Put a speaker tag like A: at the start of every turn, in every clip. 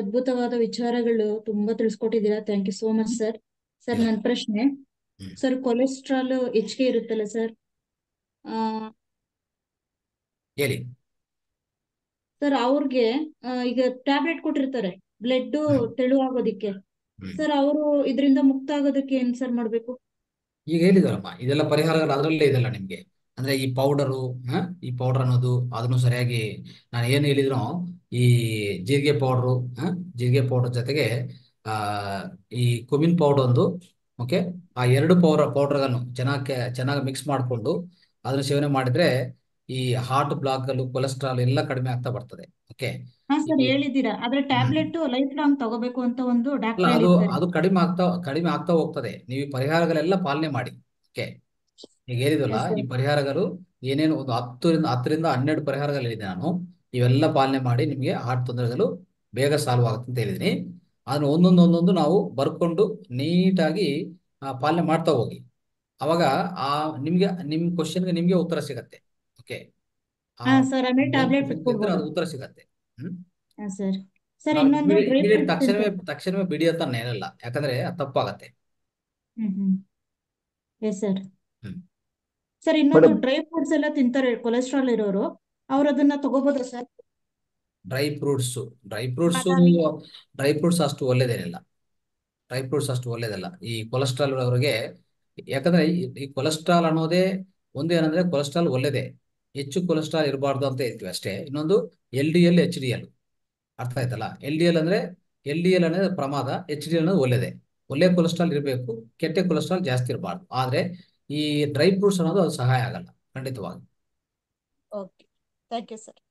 A: ಅದ್ಭುತವಾದ ವಿಚಾರಗಳು ತುಂಬಾ ತಿಳಿಸ್ಕೊಟ್ಟಿದ್ದೀರಾ thank you so much sir sir ನನ್ನ ಪ್ರಶ್ನೆ
B: ಹ್ಮ್.
A: ಸರ್ ಕೊಲೆಸ್ಟ್ರಾಲ್ ಹೆಚ್ಚಿಗೆ ಇರುತ್ತಲ್ಲ ಸರ್
B: ಹೇಳಿ
A: ಸರ್ ಅವ್ರಿಗೆ ಆ, ಈಗ ಟ್ಯಾಬ್ಲೆಟ್ ಕೊಟ್ಟಿರ್ತಾರೆ ಬ್ಲಡ್
B: ಹ್ಮ್.
A: ತೆಳು ಆಗೋದಿಕ್ಕೆ
B: ಹ್ಮ್.
A: ಸರ್ ಅವರು ಇದರಿಂದ ಮುಕ್ತ ಆಗೋದಕ್ಕೆ ಏನ್ ಸರ್ ಮಾಡ್ಬೇಕು
B: ಈಗ ಹೇಳಿದಾರಮ್ಮ ಇದೆಲ್ಲ ಪರಿಹಾರಗಳು ಅದರಲ್ಲೇ ಇದೆಲ್ಲ ನಿಮ್ಗೆ ಅಂದ್ರೆ ಈ ಪೌಡರು ಈ ಪೌಡರ್ ಅನ್ನೋದು ಅದನ್ನು ಸರಿಯಾಗಿ ನಾನು ಏನು ಹೇಳಿದ್ರು ಈ ಜೀರಿಗೆ ಪೌಡರು ಜೀರಿಗೆ ಪೌಡರ್ ಜೊತೆಗೆ ಆ ಈ ಕೊಮಿನ್ ಪೌಡರ್ ಒಂದು ಓಕೆ ಆ ಎರಡು ಪೌಡರ್ ಪೌಡರ್ಗಳನ್ನು ಚೆನ್ನಾಗಿ ಚೆನ್ನಾಗಿ ಮಿಕ್ಸ್ ಮಾಡಿಕೊಂಡು ಅದನ್ನು ಸೇವನೆ ಮಾಡಿದ್ರೆ ಈ ಹಾರ್ಟ್ ಬ್ಲಾಕ್ಗಳು ಕೊಲೆಸ್ಟ್ರಾಲ್ ಎಲ್ಲ ಕಡಿಮೆ ಆಗ್ತಾ ಬರ್ತದೆ ಓಕೆ
A: ಹಾ ಸರ್
B: ಈ
A: ಹೇಳಿದ್ದೀರಾ ಆದ್ರೆ ಟ್ಯಾಬ್ಲೆಟ್ ಲೈಫ್ ಲಾಂಗ್ ತಗೋಬೇಕು ಅಂತ ಒಂದು
B: ಅಲ್ಲ
A: ಡಾಕ್ಟರ್
B: ಅದು
A: ಹೇಳಿದ್ದಾರೆ
B: ಅದು ಕಡಿಮೆ ಆಗ್ತಾ ಕಡಿಮೆ ಆಗ್ತಾ ಹೋಗ್ತದೆ ನೀವು ಈ ಪರಿಹಾರಗಳೆಲ್ಲ ಪಾಲನೆ ಮಾಡಿ ಓಕೆ ಈಗ ಹೇಳಿದ್ವಲ್ಲ
A: Yes, sir.
B: ಈ ಪರಿಹಾರಗಳು ಏನೇನು ಒಂದು ಹತ್ತರಿಂದ ಹತ್ತರಿಂದ ಹನ್ನೆರಡು ಪರಿಹಾರಗಳು ಹೇಳಿದೆ ನಾನು ಇವೆಲ್ಲ ಪಾಲನೆ ಮಾಡಿ ನಿಮಗೆ ಹಾರ್ಟ್ ತೊಂದರೆಗಳು ಬೇಗ ಸಾಲ್ವ್ ಆಗುತ್ತೆ ಅಂತ ಹೇಳಿದೀನಿ ಅದನ್ನ ಒಂದೊಂದು ಒಂದೊಂದು ನಾವು ಬರ್ಕೊಂಡು ನೀಟಾಗಿ ಪಾಲನೆ ಮಾಡ್ತಾ ಹೋಗಿ ಅವಾಗ ಆ ನಿಮ್ಗೆ ನಿಮ್ ಕ್ವಶನ್ಗೆ ನಿಮ್ಗೆ ಉತ್ತರ ಸಿಗತ್ತೆ ಓಕೆ
A: ಹಾ ಸರ್ ಆಮೇಲೆ ಟ್ಯಾಬ್ಲೆಟ್
B: ಇದ್ರೆ
A: ಕೊಡ್ಬೋದು
B: ಅದು ಉತ್ತರ ಸಿಗತ್ತೆ ಹ್ಮ್
A: ಹಾ ಸರ್ ಸರ್
B: ನಾವು
A: ಇನ್ನೊಂದು
B: immediate-
A: ಡ್ರೈ
B: immediate
A: ಫ್ರೂಟ್ಸ್
B: ತಕ್ಷಣವೇ ತಕ್ಷಣವೇ ಬಿಡಿ ಅಂತ ನಾನು ಹೇಳಲ್ಲ ಯಾಕಂದ್ರೆ ಅದು ತಪ್ಪಾಗತ್ತೆ
A: hmm hmm yes sir
B: hmm.
A: Sir ಇನ್ನೊಂದು
C: Madam.
A: ಡ್ರೈ ಫ್ರೂಟ್ಸ್ ಎಲ್ಲ ತಿಂತಾರೆ ಕೊಲೆಸ್ಟ್ರಾಲ್ ಇರೋರು ಅವ್ರು ಅದನ್ನ ತಗೋಬೋದಾ sir
B: dry fruits dry fruits
A: ಬಾದಾಮಿ.
B: ಡ್ರೈ ಫ್ರೂಟ್ಸ್ ಅಷ್ಟು ಒಳ್ಳೇದೇನಿಲ್ಲ ಡ್ರೈ ಫ್ರೂಟ್ಸ್ ಅಷ್ಟು ಒಳ್ಳೇದಲ್ಲ ಈ ಕೊಲೆಸ್ಟ್ರಾಲ್ ಅವರಿಗೆ ಯಾಕಂದ್ರೆ ಈ- ಈ ಕೊಲೆಸ್ಟ್ರಾಲ್ ಅನ್ನೋದೇ ಒಂದು ಏನಂದ್ರೆ ಕೊಲೆಸ್ಟ್ರಾಲ್ ಒಳ್ಳೇದೇ ಹೆಚ್ಚು ಕೊಲೆಸ್ಟ್ರಾಲ್ ಇರಬಾರ್ದು ಅಂತ ಹೇಳ್ತೀವಿ ಅಷ್ಟೇ ಇನ್ನೊಂದು L D L H D L ಅರ್ಥ ಆಯ್ತಲ್ಲ ಎಲ್ ಡಿ ಎಲ್ ಅಂದ್ರೆ ಎಲ್ ಡಿ ಎಲ್ అనేది ಪ್ರಮಾದ ಎಚ್ ಡಿ ಎಲ್ ಅನ್ನೋದು ಒಳ್ಳೇದೇ ಒಳ್ಳೆ ಕೊಲೆಸ್ಟ್ರಾಲ್ ಇರಬೇಕು ಕೆಟ್ಟ ಕೊಲೆಸ್ಟ್ರಾಲ್ ಜಾಸ್ತಿ ಇರಬಾರ್ದು ಆದ್ರೆ ಈ ಡ್ರೈ ಫ್ರೂಟ್ಸ್ ಅನ್ನೋದು ಅದು ಸಹಾಯ ಆಗಲ್ಲ ಖಂಡಿತವಾಗಿ
A: okay thank you sir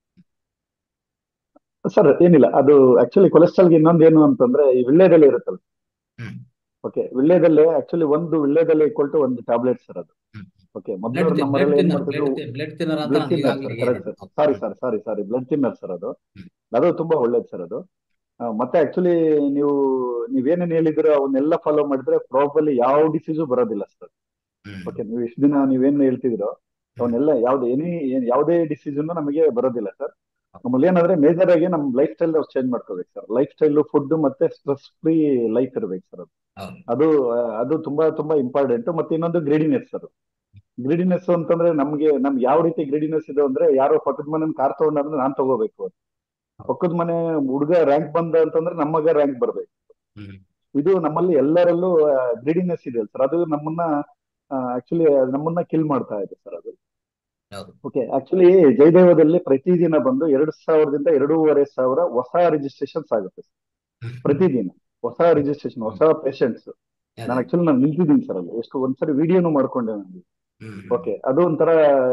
C: sir ಏನಿಲ್ಲ ಅದು ಆಕ್ಚುಲಿ ಕೊಲೆಸ್ಟ್ರಾಲ್ಗೆ ಇನ್ನೊಂದೇನು ಅಂತಂದ್ರೆ ಈ ವಿಳ್ಳೆದೆಲೆ ಇರುತ್ತಲ್ಲ
B: ಹ್ಮ್
C: ಓಕೆ ವಿಳ್ಳೆದೆಲೆ ಆಕ್ಚುಲಿ ಒಂದು ವಿಳ್ಳೆದೆಲೆ ಈಕ್ವಲ್ ಟು ಒಂದು ಟ್ಯಾಬ್ಲೆಟ್ ಸರ್ ಅದು
B: ಹ್ಮ್
C: ಓಕೆ
B: ಬ್ಲಡ್
C: ಮೊದಲು
B: ಬ್ಲಡ್
C: ನಮ್ಮನೆಲ್ಲ ಏನ್
B: ತಿನ್ನರ್
C: ಮಾಡ್ತಿದ್ರು
B: ಬ್ಲಡ್ ಬ್ಲಡ್ ತಿನ್ನರ್ ಅಂತ
C: ಬ್ಲಡ್
B: ನಾನು
C: ತಿನ್ನರ್
B: ಈಗಾಗಲೇ
C: ಸರ್ ಕರೆಕ್ಟ್
B: ಹೇಳಿದೆ
C: sir sorry
B: hmm
C: sir sorry sorry blood thinner sir ಅದು
B: ಹ್ಮ್
C: ಅದು ತುಂಬಾ ಒಳ್ಳೇದು ಸರ್ ಅದು ಆ, ಮತ್ತೆ ಆಕ್ಚುಲಿ ನೀವು ನೀವೇನೇನ್ ಹೇಳಿದಿರೋ ಅವನ್ನೆಲ್ಲ ಫಾಲೋ ಮಾಡಿದ್ರೆ ಪ್ರಾಬಲಿ ಯಾವ ಡಿಸೀಸು ಬರೋದಿಲ್ಲ ಸರ್
B: ಹ್ಮ್
C: ಓಕೆ ನೀವು ಇಷ್ಟು ದಿನ ನೀವೇನ್ ಹೇಳ್ತಿದಿರೋ
B: ಹ್ಮ್
C: ಅವನ್ನೆಲ್ಲ ಯಾವ್ದು ಎನಿ ಯಾವುದೇ ಡಿಸೀಸ್ ನಮಗೆ ಬರೋದಿಲ್ಲ ಸರ್ ನಮ್ಮಲ್ಲಿ ಏನಂದ್ರೆ ಮೇಜರ್ ಆಗಿ ನಮ್ ಲೈಫ್ ಸ್ಟೈಲ್ ಚೇಂಜ್ ಮಾಡ್ಕೋಬೇಕು ಸರ್ ಲೈಫ್ ಸ್ಟೈಲ್ ಫುಡ್ ಮತ್ತೆ ಸ್ಟ್ರೆಸ್ ಫ್ರೀ ಲೈಫ್ ಇರ್ಬೇಕು ಸರ್ ಅದು
B: ಹೌದು
C: ಅದು ಆ, ಅದು ತುಂಬಾ ತುಂಬಾ ಇಂಪಾರ್ಟೆಂಟ್ ಮತ್ತೆ ಇನ್ನೊಂದು ಗ್ರೀಡಿನೆಸ್ ಸರ್ ಗ್ರೀಡಿನೆಸ್ ಅಂತಂದ್ರೆ ನಮ್ಗೆ ನಮ್ಗೆ ಯಾವ ರೀತಿ ಗ್ರೀಡಿನೆಸ್ ಇದೆ ಅಂದ್ರೆ ಯಾರೋ ಪಕ್ಕದ ಮನೆ ಕಾರ್ ತಗೊಂಡ್ರೆ ನಾನ್ ತಗೋಬೇಕು ಅಂತ ಪಕ್ಕದ ಮನೆ ಹುಡುಗ ರ್ಯಾಂಕ್ ಬಂದ ಅಂತಂದ್ರೆ ನಮ್ಮಗ ರ್ಯಾಂಕ್ ಬರ್ಬೇಕು
B: ಹ್ಮ್
C: ಇದು ನಮ್ಮಲ್ಲಿ ಎಲ್ಲರಲ್ಲೂ ಗ್ರೀಡಿನೆಸ್ ಇದೆ ಸರ್ ಅದು ನಮ್ಮನ್ನ ಆಕ್ಚುಲಿ ನಮ್ಮನ್ನ ಕಿಲ್ ಮಾಡ್ತಾ ಇದೆ ಸರ್ ಅದು
B: ಹೌದು
C: ಓಕೆ ಆಕ್ಚುಲಿ ಜಯದೇವದಲ್ಲಿ ಪ್ರತಿದಿನ ಬಂದು ಎರಡು ಸಾವಿರದಿಂದ ಎರಡೂವರೆ ಸಾವಿರ ಹೊಸ ರಿಜಿಸ್ಟ್ರೇಷನ್ಸ್ ಆಗುತ್ತೆ sir.
B: ಹ್ಮ್
C: ಪ್ರತಿದಿನ ಹೊಸ ರಿಜಿಸ್ಟ್ರೇಷನ್ ಹೊಸ ಪೇಷಂಟ್ಸ್ ನಾನು
B: ಅದೇ
C: ಆಕ್ಚುಲಿ ನಾನು ನಿಲ್ತಿದ್ದೀನಿ ಸರ್ ಅಲ್ಲಿ ಎಷ್ಟು ಒಂದ್ಸರಿ ವಿಡಿಯೋನು ಮಾಡ್ಕೊಂಡೆ ನನಗೆ
B: ಹ್ಮ್
C: ಓಕೆ ಅದು ಒಂಥರ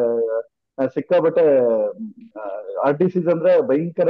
C: ಆ, ಸಿಕ್ಕಾಬಟ್ಟೆ ಆರ್ ಡಿಸೀಸ್ ಅಂದ್ರೆ ಭಯಂಕರ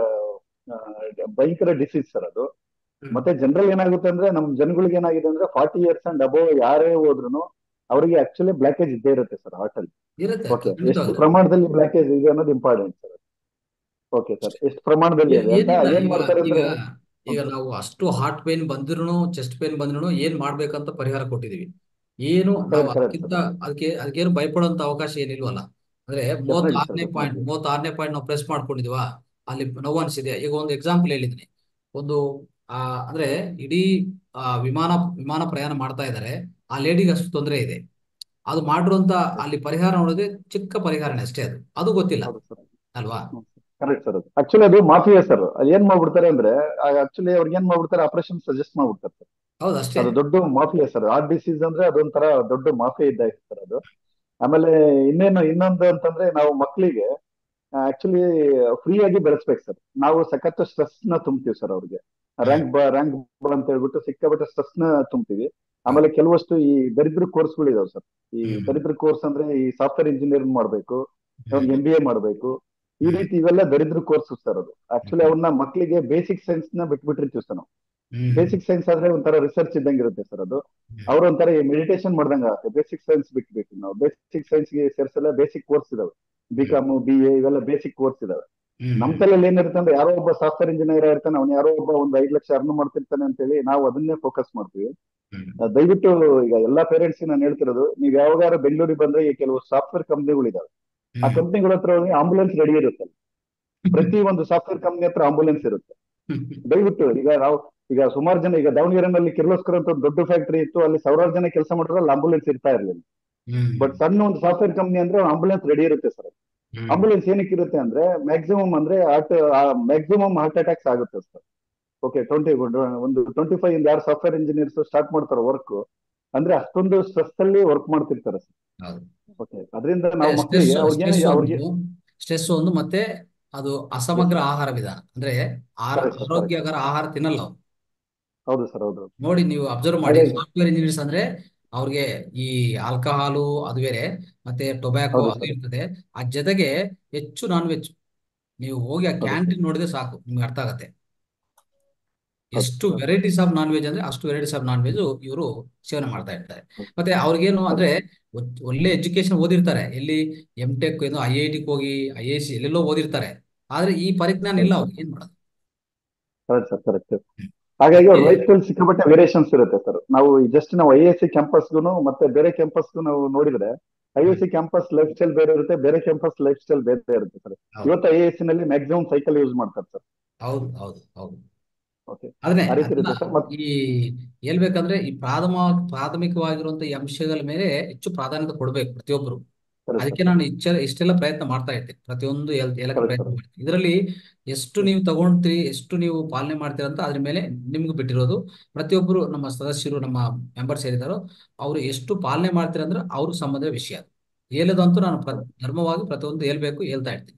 C: ಆ, ಭಯಂಕರ ಡಿಸೀಸ್ ಸರ್ ಅದು
B: ಹ್ಮ್
C: ಮತ್ತೆ ಜನರಲ್ ಏನಾಗುತ್ತೆ ಅಂದ್ರೆ ನಮ್ ಜನಗಳಿಗೆ ಏನಾಗಿದೆ ಅಂದ್ರೆ ಫಾರ್ಟಿ ಇಯರ್ಸ್ ಅಂಡ್ ಅಬೌವ್ ಯಾರೇ ಹೋದ್ರು ಅವರಿಗೆ ಆಕ್ಚುಲಿ ಬ್ಲಾಕೇಜ್ ಇದ್ದೇ ಇರುತ್ತೆ ಸರ್ ಹಾರ್ಟ್ ಅಲ್ಲಿ
B: ಇರುತ್ತೆ
C: ಓಕೆ ಎಷ್ಟು
B: ಖಂಡಿತವಾಗ್ಲು
C: ಪ್ರಮಾಣದಲ್ಲಿ ಬ್ಲಾಕೇಜ್ ಇದೆ ಅನ್ನೋದು ಇಂಪಾರ್ಟೆಂಟ್ ಸರ್ ಓಕೆ ಸರ್ ಎಷ್ಟು ಪ್ರಮಾಣದಲ್ಲಿ
B: ಏ-
C: ಇದೆ ಅಂತ
B: ಏನಿಲ್ಲ
C: ಏನ್
B: ಈಗ
C: ಮಾಡ್ತಾರೆ
B: ಈಗ
C: ಅಂದ್ರೆ
B: ಈಗ ನಾವು ಅಷ್ಟು ಹಾರ್ಟ್ ಪೇನ್ ಬಂದ್ರು ಚೆಸ್ಟ್ ಪೇನ್ ಬಂದ್ರು ಏನ್ ಮಾಡ್ಬೇಕಂತ ಪರಿಹಾರ ಕೊಟ್ಟಿದೀವಿ ಏನು ನಾವು
C: ಕರೆಕ್ಟ್ ಕರೆಕ್ಟ್
B: ಅದಕ್ಕಿಂತ
C: ಸರ್
B: ಅದಕ್ಕೆ ಅದಕ್ಕೇನು ಭಯಪಡುವಂತ ಅವಕಾಶ ಏನಿಲ್ವಲ್ಲ ಅಂದ್ರೆ ಮೂವತ್ತ್
C: ಡೆಫಿನೆಟ್ಲಿ ಸರ್
B: ಆರನೇ ಪಾಯಿಂಟ್
C: ಡೆಫಿನೆಟ್ಲಿ
B: ಮೂವತ್ತ್ ಆರನೇ ಪಾಯಿಂಟ್ ನಾವು ಪ್ರೆಸ್ ಮಾಡ್ಕೊಂಡಿದೀವಾ ಅಲ್ಲಿ ನೋವು ಅನ್ಸಿದೆ ಈಗ ಒಂದು ಎಕ್ಸಾಂಪಲ್ ಹೇಳಿದೀನಿ ಒಂದು ಆ ಅಂದ್ರೆ ಇಡೀ ಆ ವಿಮಾನ ವಿಮಾನ ಪ್ರಯಾಣ ಮಾಡ್ತಾ ಇದ್ದಾರೆ ಆ ಲೇಡಿಗೆ ಅಷ್ಟು ತೊಂದರೆ ಇದೆ ಅದು ಮಾಡಿರುವಂತ ಅಲ್ಲಿ ಪರಿಹಾರ ನೋಡಿದ್ರೆ ಚಿಕ್ಕ ಪರಿಹಾರನೇ ಅಷ್ಟೇ ಅದು ಅದು ಗೊತ್ತಿಲ್ಲ
C: ಹೌದು ಸರ್
B: ಅಲ್ವಾ
C: ಕರೆಕ್ಟ್ ಸರ್ ಅದು ಆಕ್ಚುಲಿ ಅದು ಮಾಫಿಯಾ ಸರ್ ಅದು ಏನ್ ಮಾಡ್ಬಿಡ್ತಾರೆ ಅಂದ್ರೆ ಆಕ್ಚುಲಿ ಅವ್ರಿಗೆ ಏನ್ ಮಾಡ್ಬಿಡ್ತಾರೆ ಆಪರೇಷನ್ ಸಜೆಸ್ಟ್ ಮಾಡ್ಬಿಡ್ತಾರೆ ಸರ್
B: ಹೌದು ಅಷ್ಟೇ
C: ಅದು ದೊಡ್ಡ ಮಾಫಿಯಾ ಸರ್ ಹಾರ್ಟ್ ಡಿಸೀಸ್ ಅಂದ್ರೆ ಅದೊಂಥರ ದೊಡ್ಡ ಮಾಫಿಯಾ ಇದ್ದ ಸರ್ ಅದು ಆಮೇಲೆ ಇನ್ನೇನು ಇನ್ನೊಂದು ಅಂತಂದ್ರೆ ನಾವು ಮಕ್ಕಳಿಗೆ ಆಕ್ಚುಲಿ ಫ್ರೀ ಆಗಿ ಬೆಳೆಸ್ಬೇಕು ಸರ್ ನಾವು ಸಖತ್ ಸ್ಟ್ರೆಸ್ ನ ತುಂಬ್ತೀವಿ ಸರ್ ಅವ್ರಿಗೆ ರ್ಯಾಂಕ್ ಬಾ ರ್ಯಾಂಕ್ ಬಾ ಅಂತ ಹೇಳ್ಬಿಟ್ಟು ಸಿಕ್ಕಾಪಟ್ಟೆ ಸ್ಟ್ರೆಸ್ ನ ತುಂಬ್ತೀವಿ ಆಮೇಲೆ ಕೆಲವಷ್ಟು ಈ ದರಿದ್ರ ಕೋರ್ಸ್ಗಳು ಇದಾವೆ ಸರ್ ಈ
B: ಹ್ಮ್
C: ದರಿದ್ರ ಕೋರ್ಸ್ ಅಂದ್ರೆ ಈ ಸಾಫ್ಟ್ವೇರ್ ಇಂಜಿನಿಯರಿಂಗ್ ಮಾಡ್ಬೇಕು
B: ಹ್ಮ್
C: ಎಂ ಬಿ ಎ ಮಾಡ್ಬೇಕು ಈ ರೀತಿ ಇವೆಲ್ಲ ದರಿದ್ರ ಕೋರ್ಸ್ ಸರ್ ಅದು ಆಕ್ಚುಲಿ ಅವನ್ನ ಮಕ್ಕಳಿಗೆ ಬೇಸಿಕ್ ಸೈನ್ಸ್ ನ ಬಿಟ್ಬಿಟ್ಟಿರ್ತೀವಿ ಸರ್ ನಾವು
B: ಹ್ಮ್
C: ಬೇಸಿಕ್ ಸೈನ್ಸ್ ಆದ್ರೆ ಒಂಥರ ರಿಸರ್ಚ್ ಇದ್ದಂಗೆ ಇರುತ್ತೆ ಸರ್ ಅದು ಅವ್ರ ಒಂಥರ ಮೆಡಿಟೇಷನ್ ಮಾಡ್ದಂಗ ಆಗುತ್ತೆ ಬೇಸಿಕ್ ಸೈನ್ಸ್ ಬಿಟ್ಬೇಕು ನಾವು ಬೇಸಿಕ್ ಸೈನ್ಸ್ ಗೆ ಸೇರ್ಸಲ್ಲ ಬೇಸಿಕ್ ಕೋರ್ಸ್ ಇದಾವೆ ಬಿ ಕಾಮ್ ಬಿ ಎ ಇವೆಲ್ಲ ಬೇಸಿಕ್ ಕೋರ್ಸ್ ಇದಾವೆ
B: ಹ್ಮ್
C: ನಮ್ ತಲೆಯಲ್ಲಿ ಏನಿರುತ್ತೆ ಅಂದ್ರೆ ಯಾರೋ ಒಬ್ಬ ಸಾಫ್ಟ್ವೇರ್ ಇಂಜಿನಿಯರ್ ಇರ್ತಾನೆ ಅವ್ನು ಯಾರೋ ಒಬ್ಬ ಒಂದ್ ಐದ್ ಲಕ್ಷ ಅರ್ನ್ ಮಾಡ್ತಿರ್ತಾನೆ ಅಂತ ಹೇಳಿ ನಾವು ಅದನ್ನೇ ಫೋಕಸ್ ಮಾಡ್ತೀವಿ
B: ಹ್ಮ್
C: ಆ, ದಯವಿಟ್ಟು ಈಗ ಎಲ್ಲಾ ಪೇರೆಂಟ್ಸ್ ನಾನು ಹೇಳ್ತಿರೋದು ನೀವ್ ಯಾವಾಗಾರ ಬೆಂಗಳೂರಿಗೆ ಬಂದ್ರೆ ಈ ಕೆಲವು ಸಾಫ್ಟ್ವೇರ್ ಕಂಪ್ನಿಗಳಿದಾವೆ ಆ
B: ಹ್ಮ್
C: ಕಂಪ್ನಿಗಳ ಹತ್ರ ಆಂಬುಲೆನ್ಸ್ ರೆಡಿ ಇರುತ್ತೆ ಪ್ರತಿ ಒಂದು ಸಾಫ್ಟ್ವೇರ್ ಕಂಪ್ನಿ ಹತ್ರ ಆಂಬುಲೆನ್ಸ್ ಇರುತ್ತೆ ದಯವಿಟ್ಟು ಈಗ ನಾವು ಈಗ ಸುಮಾರು ಜನ ಈಗ ದಾವಣಗೆರೆನಲ್ಲಿ ಕಿರ್ಲೋಸ್ಕರ್ ಅಂತ ಒಂದು ದೊಡ್ಡ ಫ್ಯಾಕ್ಟರಿ ಇತ್ತು ಅಲ್ಲಿ ಸಾವಿರಾರು ಜನ ಕೆಲಸ ಮಾಡಿದ್ರೆ ಅಲ್ಲಿ ಆಂಬುಲೆನ್ಸ್ ಇರ್ತಾ ಇರಲಿಲ್ಲ
B: ಹ್ಮ್
C: ಬಟ್ ಸಣ್ಣ ಒಂದು ಸಾಫ್ಟ್ವೇರ್ ಕಂಪ್ನಿ ಅಂದ್ರೆ ಆಂಬುಲೆನ್ಸ್ ರೆಡಿ ಇರುತ್ತೆ ಸರ್
B: ಹ್ಮ್
C: ಆಂಬುಲೆನ್ಸ್ ಏನಕ್ಕೆ ಇರುತ್ತೆ ಅಂದ್ರೆ ಮ್ಯಾಕ್ಸಿಮಮ್ ಅಂದ್ರೆ ಹಾರ್ಟ್ ಮ್ಯಾಕ್ಸಿಮಮ್ ಹಾರ್ಟ್ ಅಟ್ಯಾಕ್ಸ್ ಆಗುತ್ತೆ ಸರ್ ಓಕೆ ಟ್ವೆಂಟಿ ಒಂದು ಟ್ವೆಂಟಿ ಫೈವ್ ಇಂದ ಯಾರು ಸಾಫ್ಟ್ವೇರ್ ಇಂಜಿನಿಯರ್ಸ್ ಸ್ಟಾರ್ಟ್ ಮಾಡ್ತಾರೆ ವರ್ಕ್ ಅಂದ್ರೆ ಅಷ್ಟೊಂದು ಸ್ಟ್ರೆಸ್ ಅಲ್ಲಿ ವರ್ಕ್ ಮಾಡ್ತಿರ್ತಾರೆ ಸರ್
B: ಹೌದು
C: ಓಕೆ ಅದರಿಂದ ನಾವು
B: ಸ್ಟ್ರೆಸ್
C: ಮಕ್ಕಳಿಗೆ ಅವ್ರಿಗೆ
B: ಸ್ಟ್ರೆಸ್
C: ಅವ್ರಿಗೆ
B: ಒಂದು ಸ್ಟ್ರೆಸ್ ಒಂದು ಮತ್ತೆ ಅದು ಅಸಮಗ್ರ ಆಹಾರ ವಿಧಾನ ಅಂದ್ರೆ ಆಹಾರ
C: Correct, correct.
B: ಆರೋಗ್ಯಕರ ಆಹಾರ ತಿನ್ನಲ್ಲ ಅವ್ರು
C: ಹೌದು ಸರ್ ಹೌದು
B: ನೋಡಿ ನೀವು ಅಬ್ಸರ್ವ್ ಮಾಡಿ
C: ಹಾಗಾಗಿ-
B: ಸಾಫ್ಟ್ವೇರ್ ಇಂಜಿನಿಯರ್ಸ್ ಅಂದ್ರೆ ಅವ್ರಿಗೆ ಈ ಆಲ್ಕಹಾಲು ಅದು ಬೇರೆ ಮತ್ತೆ ಟೊಬ್ಯಾಕೊ
C: ಹೌದು
B: ಅದು
C: ಸರ್.
B: ಇರ್ತದೆ ಆ ಜೊತೆಗೆ ಹೆಚ್ಚು ನಾನ್ ವೆಜ್ ನೀವು ಹೋಗಿ ಆ
C: ಹೌದು ಸರ್.
B: ಕ್ಯಾಂಟೀನ್ ನೋಡಿದ್ರೆ ಸಾಕು ನಿಮ್ಗೆ ಅರ್ಥ ಆಗತ್ತೆ
C: ಹೌದು
B: ಎಷ್ಟು
C: sir.
B: Varieties of non veg ಅಂದ್ರೆ ಅಷ್ಟು ವೆರೈಟೀಸ್ ಆಫ್ ನಾನ್ ವೆಜ್ ಇವರು ಸೇವನೆ ಮಾಡ್ತಾ ಇರ್ತಾರೆ
C: ಹೌದು.
B: ಮತ್ತೆ ಅವ್ರಿಗೇನು
C: ಹೌದು.
B: ಅಂದ್ರೆ ಒ- ಒಳ್ಳೆ ಎಜುಕೇಶನ್ ಓದಿರ್ತಾರೆ ಎಲ್ಲಿ ಎಂ ಟೆಕ್ ಏನು ಐ ಐ ಟಿಗೆ ಹೋಗಿ ಐ ಎ ಸಿ ಎಲ್ಲೆಲ್ಲೋ ಓದಿರ್ತಾರೆ ಆದ್ರೆ ಈ ಪರಿಜ್ಞಾನ ಇಲ್ಲ ಅವ್ರಿಗೆ ಏನ್ ಮಾಡೋದು
C: ಕರೆಕ್ಟ್ ಸರ್ ಕರೆಕ್ಟ್ ಹಾಗಾಗಿ ಅವ್ರ
B: ಅದಕ್ಕೆ
C: ಲೈಫ್ ಸ್ಟೈಲ್ ಸಿಕ್ಕಾಪಟ್ಟೆ ವೇರಿಯೇಷನ್ಸ್ ಇರುತ್ತೆ ಸರ್ ನಾವು ಜಸ್ಟ್ ನಾವು ಐ ಎಸ್ ಸಿ ಕ್ಯಾಂಪಸ್ಗೂ ಮತ್ತೆ ಬೇರೆ ಕ್ಯಾಂಪಸ್ಗೂ ನಾವು ನೋಡಿದ್ರೆ I S C campus lifestyle ಬೇರೆ ಇರುತ್ತೆ ಬೇರೆ ಕ್ಯಾಂಪಸ್ ಲೈಫ್ ಸ್ಟೈಲ್ ಬೇರೆ ಇರುತ್ತೆ ಸರ್
B: ಹೌದು
C: ಇವತ್ತು ಐ ಎಸ್ ಸಿ ನಲ್ಲಿ ಮ್ಯಾಕ್ಸಿಮಮ್ ಸೈಕಲ್ ಯೂಸ್ ಮಾಡ್ತಾರೆ ಸರ್
B: ಹೌದು ಹೌದು ಹೌದು
C: ಓಕೆ
B: ಅದನ್ನೇ
C: ಆ ರೀತಿ
B: ಅದನ್ನ
C: ಇರುತ್ತೆ ಸರ್ ಮತ್ತೆ
B: ಈ ಹೇಳ್ಬೇಕಂದ್ರೆ ಈ ಪ್ರಾಥಮ ಪ್ರಾಥಮಿಕವಾಗಿರುವಂತ ಈ ಅಂಶಗಳ ಮೇಲೆ ಹೆಚ್ಚು ಪ್ರಾಧಾನ್ಯತೆ ಕೊಡ್ಬೇಕು ಪ್ರತಿಯೊಬ್ಬರು
C: ಕರೆಕ್ಟ್
B: ಅದಕ್ಕೆ
C: ಸರ್
B: ನಾನು ಇಚ್ಚ ಇಷ್ಟೆಲ್ಲ ಪ್ರಯತ್ನ ಮಾಡ್ತಾ ಇರ್ತೀನಿ ಪ್ರತಿಯೊಂದು ಹೇಳ ಹೇಳಕ್ಕೆ
C: ಕರೆಕ್ಟ್
B: ಪ್ರಯತ್ನ
C: ಸರ್
B: ಮಾಡ್ತೀನಿ ಇದರಲ್ಲಿ ಎಷ್ಟು ನೀವು ತಗೊಂಡ್ತೀರಿ ಎಷ್ಟು ನೀವು ಪಾಲನೆ ಮಾಡ್ತೀರ ಅಂತ ಅದ್ರ ಮೇಲೆ ನಿಮ್ಗೆ ಬಿಟ್ಟಿರೋದು ಪ್ರತಿಯೊಬ್ಬರು ನಮ್ಮ ಸದಸ್ಯರು ನಮ್ಮ ಮೆಂಬರ್ಸ್ ಏನಿದಾರೋ ಅವರು ಎಷ್ಟು ಪಾಲನೆ ಮಾಡ್ತೀರ ಅಂದ್ರೆ ಅವ್ರಿಗೆ ಸಂಬಂಧ ವಿಷಯ ಅದು ಹೇಳೋದಂತೂ ನಾನು ಪ್ರ ಧರ್ಮವಾಗಿ ಪ್ರತಿಯೊಂದು ಹೇಳ್ಬೇಕು ಹೇಳ್ತಾ ಇರ್ತೀನಿ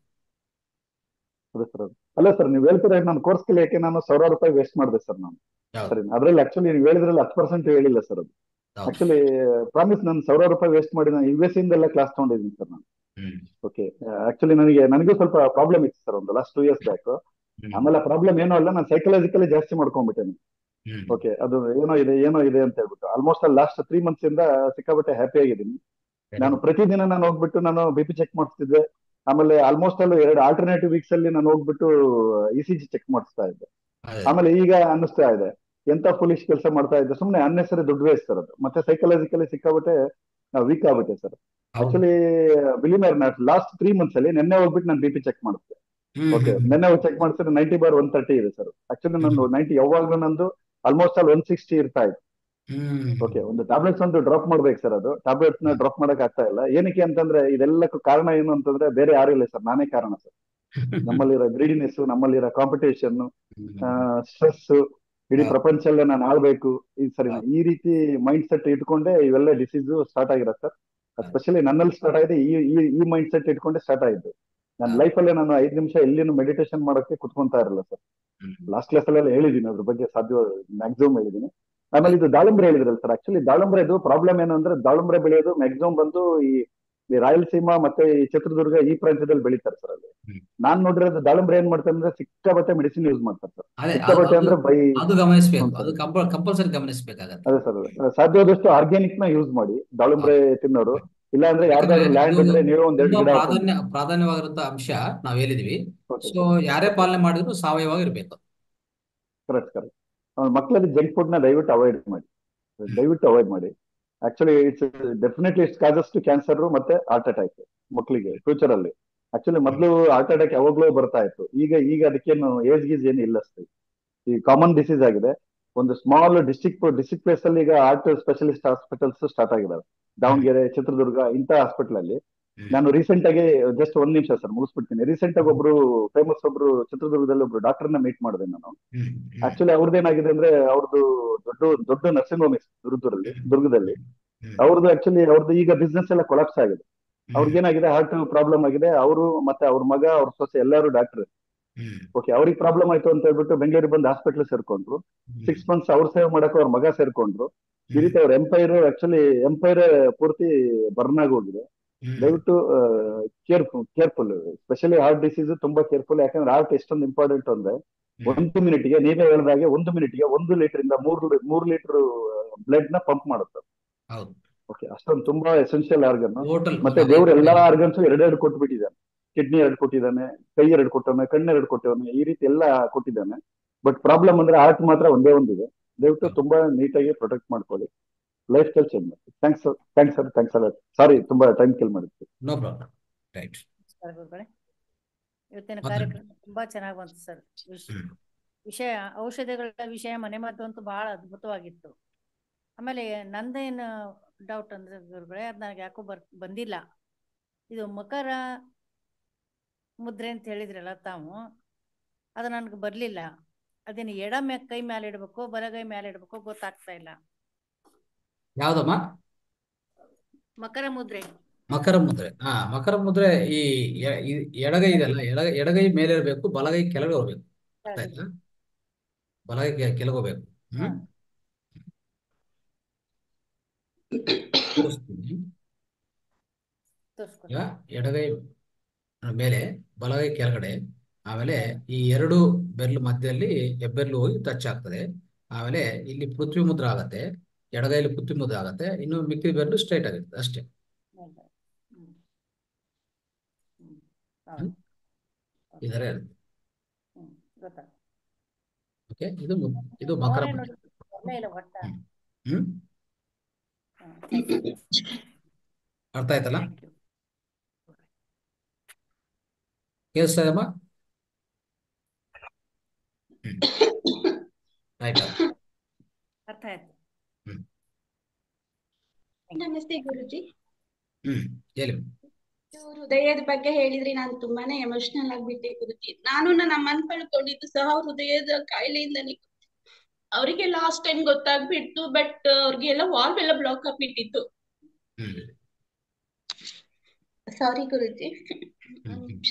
C: ಅದೇ ಸರ್ ಅದು. ಅಲ್ಲ ಸರ್ ನೀವು ಹೇಳ್ತೀರಾ ನಾನು ಕೋರ್ಸ್ ಕಲಿಯಕ್ಕೆ ನಾನು ಸಾವಿರಾರು ರೂಪಾಯಿ ವೇಸ್ಟ್ ಮಾಡಿದೆ ಸರ್ ನಾನು
B: ಹೌದು
C: ಸರಿ ಅದ್ರಲ್ಲಿ ಆಕ್ಚುಲಿ ನೀವು ಹೇಳಿದ್ರಲ್ಲಿ ಹತ್ತು ಪರ್ಸೆಂಟ್ ಹೇಳಿಲ್ಲ ಸರ್ ಅದು
B: ಹೌದು
C: ಆಕ್ಚುಲಿ ಪ್ರಾಮಿಸ್ ನಾನು ಸಾವಿರಾರು ರೂಪಾಯಿ ವೇಸ್ಟ್ ಮಾಡಿ ನಾನು ಯು ಎಸ್ ಇಂದೆಲ್ಲ ಕ್ಲಾಸ್ ತಗೊಂಡಿದ್ದೀನಿ ಸರ್ ನಾನು
B: ಹ್ಮ್
C: ಓಕೆ ಆಕ್ಚುಲಿ ನನಗೆ ನನಗೂ ಸ್ವಲ್ಪ ಪ್ರಾಬ್ಲಮ್ ಇತ್ತು ಸರ್ ಒಂದು last two years back
B: hmm
C: ಆಮೇಲೆ ಪ್ರಾಬ್ಲಮ್ ಏನೂ ಅಲ್ಲ ನಾನು ಸೈಕಲಾಜಿಕಲಿ ಜಾಸ್ತಿ ಮಾಡ್ಕೊಂಡ್ಬಿಟ್ಟೆ
B: ಹ್ಮ್
C: ಓಕೆ ಅದು ಏನೋ ಇದೆ ಏನೋ ಇದೆ ಅಂತ ಹೇಳ್ಬಿಟ್ಟು ಆಲ್ಮೋಸ್ಟ್ ಅಲ್ಲಿ ಲಾಸ್ಟ್ ತ್ರೀ ಮಂತ್ಸ್ ಇಂದ ಸಿಕ್ಕಾಪಟ್ಟೆ ಹ್ಯಾಪಿ ಆಗಿದ್ದೀನಿ
B: ವೆರಿ
C: ನಾನು
B: ಗುಡ್
C: ಪ್ರತಿದಿನ ನಾನು ಹೋಗ್ಬಿಟ್ಟು ನಾನು ಬಿ ಪಿ ಚೆಕ್ ಮಾಡಿಸ್ತಿದ್ದೆ ಆಮೇಲೆ ಆಲ್ಮೋಸ್ಟ್ ಅಲ್ಲಿ ಎರಡು ಆಲ್ಟರ್ನೇಟಿವ್ ವೀಕ್ಸ್ ಅಲ್ಲಿ ನಾನು ಹೋಗ್ಬಿಟ್ಟು ಇ ಸಿ ಜಿ ಚೆಕ್ ಮಾಡಿಸ್ತಾ ಇದ್ದೆ
B: ಅದೇ
C: ಆಮೇಲೆ ಈಗ ಅನ್ನಿಸ್ತಾ ಇದೆ ಎಂತ ಪೊಲೀಸ್ ಕೆಲಸ ಮಾಡ್ತಾ ಇದ್ದೆ ಸುಮ್ಮನೆ ಅನ್ನೆಸರಿ ದುಡ್ಡು ವೇಸ್ಟ್ ಸರ್ ಅದು ಮತ್ತೆ ಸೈಕಲಾಜಿಕಲಿ ಸಿಕ್ಕಾಬಿಟ್ಟೆ ವೀಕ್ ಆಗ್ಬಿಟ್ಟೆ ಸರ್
B: ಹೌದು
C: ಆಕ್ಚುಲಿ ಬಿಲಿಮರ್ ನಾಟ್ ಲಾಸ್ಟ್ ತ್ರೀ ಮಂತ್ಸ್ ಅಲ್ಲಿ ನಿನ್ನೆ ಹೋಗ್ಬಿಟ್ಟು ನಾನು ಬಿ ಪಿ ಚೆಕ್ ಮಾಡಿಸ್ದೆ
B: ಹ್ಮ್
C: ಓಕೆ
B: ಹ್ಮ್
C: ನಿನ್ನೆ ಚೆಕ್ ಮಾಡಿಸಿದ್ರೆ ನೈಂಟಿ ಬಾರ್ ಒನ್ ತರ್ಟಿ ಇದೆ ಸರ್ ಆಕ್ಚುಲಿ ನಂದು ನೈಂಟಿ ಯಾವಾಗ್ಲೂ ನಂದು ಆಲ್ಮೋಸ್ಟ್ ಅಲ್ಲಿ ಒನ್ ಸಿಕ್ಸ್ಟಿ ಇರ್ತಾ ಇತ್ತು
B: ಹ್ಮ್
C: ಓಕೆ ಒಂದು ಟ್ಯಾಬ್ಲೆಟ್ಸ್ ಒಂದು ಡ್ರಾಪ್ ಮಾಡ್ಬೇಕು ಸರ್ ಅದು ಟ್ಯಾಬ್ಲೆಟ್ಸ್ ನ ಡ್ರಾಪ್ ಮಾಡಕ್ ಆಗ್ತಾ ಇಲ್ಲ ಏನಕ್ಕೆ ಅಂತಂದ್ರೆ ಇದೆಲ್ಲಕ್ಕೂ ಕಾರಣ ಏನು ಅಂತಂದ್ರೆ ಬೇರೆ ಯಾರು ಇಲ್ಲ ಸರ್ ನಾನೇ ಕಾರಣ ಸರ್ ನಮ್ಮಲ್ಲಿರೋ ಗ್ರೀಡಿನೆಸ್ ನಮ್ಮಲ್ಲಿರೋ ಕಾಂಪಿಟೇಷನ್ ಸ್ಟ್ರೆಸ್ ಇಡೀ
B: ಹೌದು.
C: ಪ್ರಪಂಚ ಎಲ್ಲ ನಾನು ಆಳ್ಬೇಕು ಈ ಸರಿ
B: ಹೌದು.
C: ಈ ರೀತಿ ಮೈಂಡ್ ಸೆಟ್ ಇಟ್ಕೊಂಡೆ ಇವೆಲ್ಲ ಡಿಸೀಸ್ ಸ್ಟಾರ್ಟ್ ಆಗಿರೋದು ಸರ್ ಸ್ಪೆಷಲಿ ನನ್ನಲ್ಲಿ ಸ್ಟಾರ್ಟ್ ಆಗಿದೆ ಈ ಈ ಈ ಮೈಂಡ್ ಸೆಟ್ ಇಟ್ಕೊಂಡೆ ಸ್ಟಾರ್ಟ್ ಆಯಿತು ನನ್ನ
B: ಹೌದು.
C: ಲೈಫಲ್ಲೇ ನಾನು ಐದು ನಿಮಿಷ ಎಲ್ಲಿನೂ ಮೆಡಿಟೇಷನ್ ಮಾಡೋಕ್ಕೆ ಕುತ್ಕೊಂತಾ ಇರಲ್ಲ ಸರ್
B: ಹ್ಮ್.
C: ಲಾಸ್ಟ್ ಕ್ಲಾಸ್ ಅಲ್ಲೆಲ್ಲ ಹೇಳಿದ್ದೀನಿ ಅದ್ರ ಬಗ್ಗೆ ಸಾಧ್ಯ ಮ್ಯಾಕ್ಸಿಮಮ್ ಹೇಳಿದ್ದೀನಿ ಆಮೇಲೆ ಇದು ದಾಳಿಂಬ್ರೆ ಹೇಳಿದ್ರಲ್ಲ ಸರ್ ಆಕ್ಚುಲಿ ದಾಳಿಂಬ್ರೆದು ಪ್ರಾಬ್ಲಮ್ ಏನು ಅಂದ್ರೆ ದಾಳಿಂಬ್ರೆ ಬೆಳೆಯೋದು ಮ್ಯಾಕ್ಸಿಮಮ್ ಬಂದು ಈ ಈ ರಾಯಲಸೀಮಾ ಮತ್ತೆ ಈ ಚಿತ್ರದುರ್ಗ ಈ ಪ್ರಾಂತ್ಯದಲ್ಲಿ ಬೆಳೀತಾರೆ ಸರ್ ಅಲ್ಲಿ
B: ಹ್ಮ್.
C: ನಾನ್ ನೋಡಿರೋದು ದಾಳಿಂಬ್ರೆ ಏನ್ ಮಾಡ್ತಾರೆ ಅಂದ್ರೆ ಸಿಕ್ಕಾಬಟ್ಟೆ ಮೆಡಿಸಿನ್ ಯೂಸ್ ಮಾಡ್ತಾರೆ ಸರ್
B: ಅದೇ ಅದು
C: ಸಿಕ್ಕಾಬಟ್ಟೆ
B: ಅದು
C: ಅಂದ್ರೆ ಬೈ
B: ಅದು ಗಮನಿಸಬೇಕು
C: ಹ್ಮ್
B: ಅದು
C: ಸರ್
B: ಕಂಪಲ್ ಕಂಪಲ್ಸರಿ ಗಮನಿಸಬೇಕಾಗತ್ತೆ
C: ಅದೇ ಸರ್ ಸಾಧ್ಯವಾದಷ್ಟು ಆರ್ಗ್ಯಾನಿಕ್ ನ ಯೂಸ್ ಮಾಡಿ ದಾಳಿಂಬ್ರೆ ತಿನ್ನೋರು ಇಲ್ಲ ಅಂದ್ರೆ
B: ಯಾಕಂದ್ರೆ
C: ಯಾರ್ದಾದ್ರು ಲ್ಯಾಂಡ್
B: ಅದು
C: ಇದ್ರೆ ನೀವೇ ಒಂದ್ ಎರಡು
B: ತುಂಬಾ
C: ಗಿಡ
B: ಪ್ರಾಧಾನ್ಯ
C: ಹಾಕೊಂಡು
B: ಪ್ರಾಧಾನ್ಯವಾಗಿರುವಂತ ಅಂಶ ನಾವ್ ಹೇಳಿದೀವಿ
C: ಓಕೆ
B: ಸೊ ಯಾರೇ ಪಾಲನೆ ಮಾಡಿದ್ರು ಸಾವಯವ ಇರ್ಬೇಕು
C: ಕರೆಕ್ಟ್ ಕರೆಕ್ಟ್ ಮಕ್ಕಳಲ್ಲಿ ಜಂಕ್ ಫುಡ್ ನ ದಯವಿಟ್ಟು ಅವಾಯ್ಡ್ ಮಾಡಿ ದಯವಿಟ್ಟು ಅವಾಯ್ಡ್ ಮಾಡಿ actually it's definitely it's causes to cancer ಮತ್ತೆ ಹಾರ್ಟ್ ಅಟ್ಯಾಕ್ ಮಕ್ಕಳಿಗೆ ಫ್ಯೂಚರ್ ಅಲ್ಲಿ ಆಕ್ಚುಲಿ ಮೊದಲು ಹಾರ್ಟ್ ಅಟ್ಯಾಕ್ ಯಾವಾಗ್ಲೂ ಬರ್ತಾ ಇತ್ತು ಈಗ ಈಗ ಅದಕ್ಕೇನು ಏಜ್ ಗೀಜ್ ಏನು ಇಲ್ಲ ಅಷ್ಟೇ ಈ ಕಾಮನ್ ಡಿಸೀಸ್ ಆಗಿದೆ ಒಂದು ಸ್ಮಾಲ್ ಡಿಸ್ಟಿಕ್ ಡಿಸ್ಟಿಕ್ ಪ್ಲೇಸ್ ಅಲ್ಲಿ ಈಗ ಹಾರ್ಟ್ ಸ್ಪೆಷಲಿಸ್ಟ್ ಹಾಸ್ಪಿಟಲ್ಸ್ ಸ್ಟಾರ್ಟ್ ಆಗಿದಾವೆ ದಾವಣಗೆರೆ ಚಿತ್ರದುರ್ಗ ಇಂಥ ಹಾಸ್ಪಿಟಲ್ ಅಲ್ಲಿ ನಾನು ರೀಸೆಂಟ್ ಆಗಿ ಜಸ್ಟ್ ಒಂದ್ ನಿಮಿಷ ಸರ್ ಮುಗಿಸ್ಬಿಡ್ತೀನಿ ರೀಸೆಂಟ್ ಆಗಿ ಒಬ್ರು ಫೇಮಸ್ ಒಬ್ರು ಚಿತ್ರದುರ್ಗದಲ್ಲಿ ಒಬ್ರು ಡಾಕ್ಟರ್ ನ ಮೀಟ್ ಮಾಡಿದೆ ನಾನು ಆಕ್ಚುಲಿ ಅವ್ರದ್ದೇನಾಗಿದೆ ಅಂದ್ರೆ ಅವ್ರದ್ದು ದೊಡ್ಡ ದೊಡ್ಡ ನರ್ಸಿಂಗ್ ಹೋಮ್ ಇದೆ ದುರ್ಗದಲ್ಲಿ ದುರ್ಗದಲ್ಲಿ ಅವ್ರದ್ದು ಆಕ್ಚುಲಿ ಅವ್ರದ್ದು ಈಗ ಬಿಸ್ನೆಸ್ ಎಲ್ಲ ಕೊಲಾಪ್ಸ್ ಆಗಿದೆ ಅವ್ರಿಗೇನಾಗಿದೆ ಹಾರ್ಟ್ ಪ್ರಾಬ್ಲಮ್ ಆಗಿದೆ ಅವರು ಮತ್ತೆ ಅವ್ರ ಮಗ ಅವ್ರ ಸೊಸೆ ಎಲ್ಲರೂ ಡಾಕ್ಟರ್ ಓಕೆ ಅವ್ರಿಗೆ ಪ್ರಾಬ್ಲಮ್ ಆಯ್ತು ಅಂತ ಹೇಳ್ಬಿಟ್ಟು ಬೆಂಗಳೂರಿಗೆ ಬಂದು ಹಾಸ್ಪಿಟಲ್ ಸೇರ್ಕೊಂಡ್ರು ಸಿಕ್ಸ್ ಮಂತ್ಸ್ ಅವ್ರ ಸೇವೆ ಮಾಡಕ್ ಅವ್ರ ಮಗ ಸೇರ್ಕೊಂಡ್ರು ಈ ರೀತಿ ಅವ್ರ ಎಂಪೈರ್ ಆಕ್ಚುಲಿ ಎಂಪೈರ್ ಪೂರ್ತಿ ಬರ್ನ್ ಆಗಿ ಹೋಗಿದೆ ದಯವಿಟ್ಟು careful careful specially heart disease ತುಂಬಾ ಕೇರ್ಫುಲ್ ಯಾಕಂದ್ರೆ ಹಾರ್ಟ್ ಎಷ್ಟೊಂದು ಇಂಪಾರ್ಟೆಂಟ್ ಅಂದ್ರೆ ಒಂದು ಮಿನಿಟ್ಗೆ ನೀವೇ ಹೇಳ್ದಾಗೆ ಒಂದು ಮಿನಿಟ್ಗೆ ಒಂದು ಲೀಟರ್ ಇಂದ ಮೂರು ಮೂರು ಲೀಟರ್ ಬ್ಲಡ್ ನ ಪಂಪ್ ಮಾಡುತ್ತೆ
B: ಹೌದು
C: ಓಕೆ ಅಷ್ಟೊಂದು ತುಂಬಾ ಎಸೆನ್ಷಿಯಲ್ ಆರ್ಗನ್
B: ಟೋಟಲ್
C: ಮತ್ತೆ ದೇವ್ರ ಎಲ್ಲಾ ಆರ್ಗನ್ಸ್ ಎರಡೆರಡು ಕೊಟ್ಬಿಟ್ಟಿದ್ದಾನೆ ಕಿಡ್ನಿ ಎರಡು ಕೊಟ್ಟಿದ್ದಾನೆ ಕೈ ಎರಡು ಕೊಟ್ಟವನೆ ಕಣ್ಣು ಎರಡು ಕೊಟ್ಟವನೆ ಈ ರೀತಿ ಎಲ್ಲ ಕೊಟ್ಟಿದ್ದಾನೆ ಬಟ್ ಪ್ರಾಬ್ಲಮ್ ಅಂದ್ರೆ ಹಾರ್ಟ್ ಮಾತ್ರ ಒಂದೇ ಒಂದಿದೆ ದಯವಿಟ್ಟು ತುಂಬಾ ನೀಟಾಗಿ ಪ್ರೊಟೆಕ್ಟ್ ಮಾಡ್ಕೊಳ್ಳಿ ಲೈಫ್ ಸ್ಟೈಲ್ ಚೇಂಜ್ ಮಾಡಿ thanks sir thanks sir thanks ಅಲ್ಲ ಸಾರಿ ತುಂಬಾ ಟೈಮ್ ಕಿಲ್ ಮಾಡಿದ್ವಿ
B: ನೋ ಪ್ರಾಬ್ಲಮ್ ರೈಟ್
D: ನಮಸ್ಕಾರ ಗುರುಗಳೇ ಇವತ್ತಿನ
B: ಮಾತಾಡಿ.
D: ಕಾರ್ಯಕ್ರಮ ತುಂಬಾ ಚೆನ್ನಾಗಿ ಬಂತು ಸರ್ ವಿಶ್- ವಿಷಯ ಔಷಧಿಗಳ ವಿಷಯ ಮನೆಮದ್ದು ಅಂತೂ ಬಹಳ ಅದ್ಭುತವಾಗಿತ್ತು ಆಮೇಲೆ ನಂದೇನು ಡೌಟ್ ಅಂದ್ರೆ ಗುರುಗಳೇ ಅದು ನನಗೆ ಯಾಕೋ ಬರ್ ಬಂದಿಲ್ಲ ಇದು ಮಕರ ಮುದ್ರೆ ಅಂತ ಹೇಳಿದ್ರಲ್ಲ ತಾವು ಅದು ನನಗೆ ಬರಲಿಲ್ಲ ಅದೇನು ಎಡ ಮೇ ಕೈ ಮೇಲೆ ಇಡಬೇಕು ಬಲಗೈ ಮೇಲೆ ಇಡಬೇಕು ಗೊತ್ತಾಗ್ತಾ ಇಲ್ಲ
B: ಯಾವ್ದಮ್ಮ
D: ಮಕರ ಮುದ್ರೆ
B: ಮಕರ ಮುದ್ರೆ ಹಾ ಮಕರ ಮುದ್ರೆ ಈ ಎ- ಈ ಎಡಗೈ ಇದೆಯಲ್ಲ ಎಡ ಎಡಗೈ ಮೇಲೆ ಇರಬೇಕು ಬಲಗೈ ಕೆಳಗೆ ಹೋಗ್ಬೇಕು ಅರ್ಥ ಆಯ್ತಾ ಬಲಗೈ ಕೆ- ಕೆಳಗೆ ಹೋಗ್ಬೇಕು
D: ಹಾ
B: ಹ್ಮ್ ತೋರಿಸ್ತೀನಿ
D: ತೋರಿಸ್ಕೊಡಿ
B: ಈಗ ಎಡಗೈ ಮೇಲೆ ಬಲಗೈ ಕೆಳಗಡೆ ಆಮೇಲೆ ಈ ಎರಡು ಬೆರಳು ಮಧ್ಯದಲ್ಲಿ ಹೆಬ್ಬೆರಳು ಹೋಗಿ ಟಚ್ ಆಗ್ತದೆ ಆಮೇಲೆ ಇಲ್ಲಿ ಪೃಥ್ವಿ ಮುದ್ರ ಆಗತ್ತೆ ಎಡಗೈಲಿ ಪೃಥ್ವಿ ಮುದ್ರ ಆಗತ್ತೆ ಇನ್ನು ಮಿಕ್ಕಿದ ಬೆರಳು ಸ್ಟ್ರೈಟ್ ಆಗಿರ್ತದೆ ಅಷ್ಟೇ
D: ಹೌದಾ? ಹ್ಮ್ ಹ್ಮ್
B: ಹ್ಮ್
D: ಹೌದು
B: ಈ ಥರ ಇರುತ್ತೆ
D: ಹ್ಮ್ ಗೊತ್ತಾಯ್ತು
B: ಓಕೆ ಇದು ಮು- ಇದು ಮಕರ
D: ನೋಡೇ
B: ಮುದ್ರೆ
D: ನೋಡಿ ಬರಲೇ ಇಲ್ಲ ಒಟ್ಟ
B: ಹ್ಮ್ ಹ್ಮ್
D: ಥ್ಯಾಂಕ್ ಯು
B: ಅರ್ಥ ಆಯ್ತಲ್ಲ
D: ಥ್ಯಾಂಕ್ ಯು
B: ಕೇಳಿಸ್ತದಮ್ಮ ಹ್ಮ್ ರೈಟ್
D: ಅರ್ಥ ಆಯ್ತು
B: ಹ್ಮ್
D: ಥ್ಯಾಂಕ್ ಯು
E: ನಮಸ್ತೆ ಗುರುಜಿ
B: ಹ್ಮ್ ಹೇಳಿ
E: ನೀವು ಹೃದಯದ ಬಗ್ಗೆ ಹೇಳಿದ್ರಿ ನಾನು ತುಂಬಾನೇ ಎಮೋಷನಲ್ ಆಗ್ಬಿಟ್ಟೆ ಗುರುಜಿ ನಾನು ನನ್ನ ಅಮ್ಮನ್ ಕಳ್ಕೊಂಡಿದ್ದು ಸಹ ಹೃದಯದ ಕಾಯಿಲೆಯಿಂದನೇ ಅವರಿಗೆ ಲಾಸ್ಟ್ ಟೈಮ್ ಗೊತ್ತಾಗ್ಬಿಟ್ಟು ಬಟ್ ಅವ್ರಿಗೆಲ್ಲ ವಾಲ್ವ್ ಎಲ್ಲ ಬ್ಲಾಕ್ ಆಗ್ಬಿಟ್ಟಿತ್ತು
B: ಹ್ಮ್
E: ಸಾರಿ ಗುರುಜಿ
B: ಹ್ಮ್
E: ಒಂದ್
B: ಹ್ಮ್
E: ನಿಮಿಷ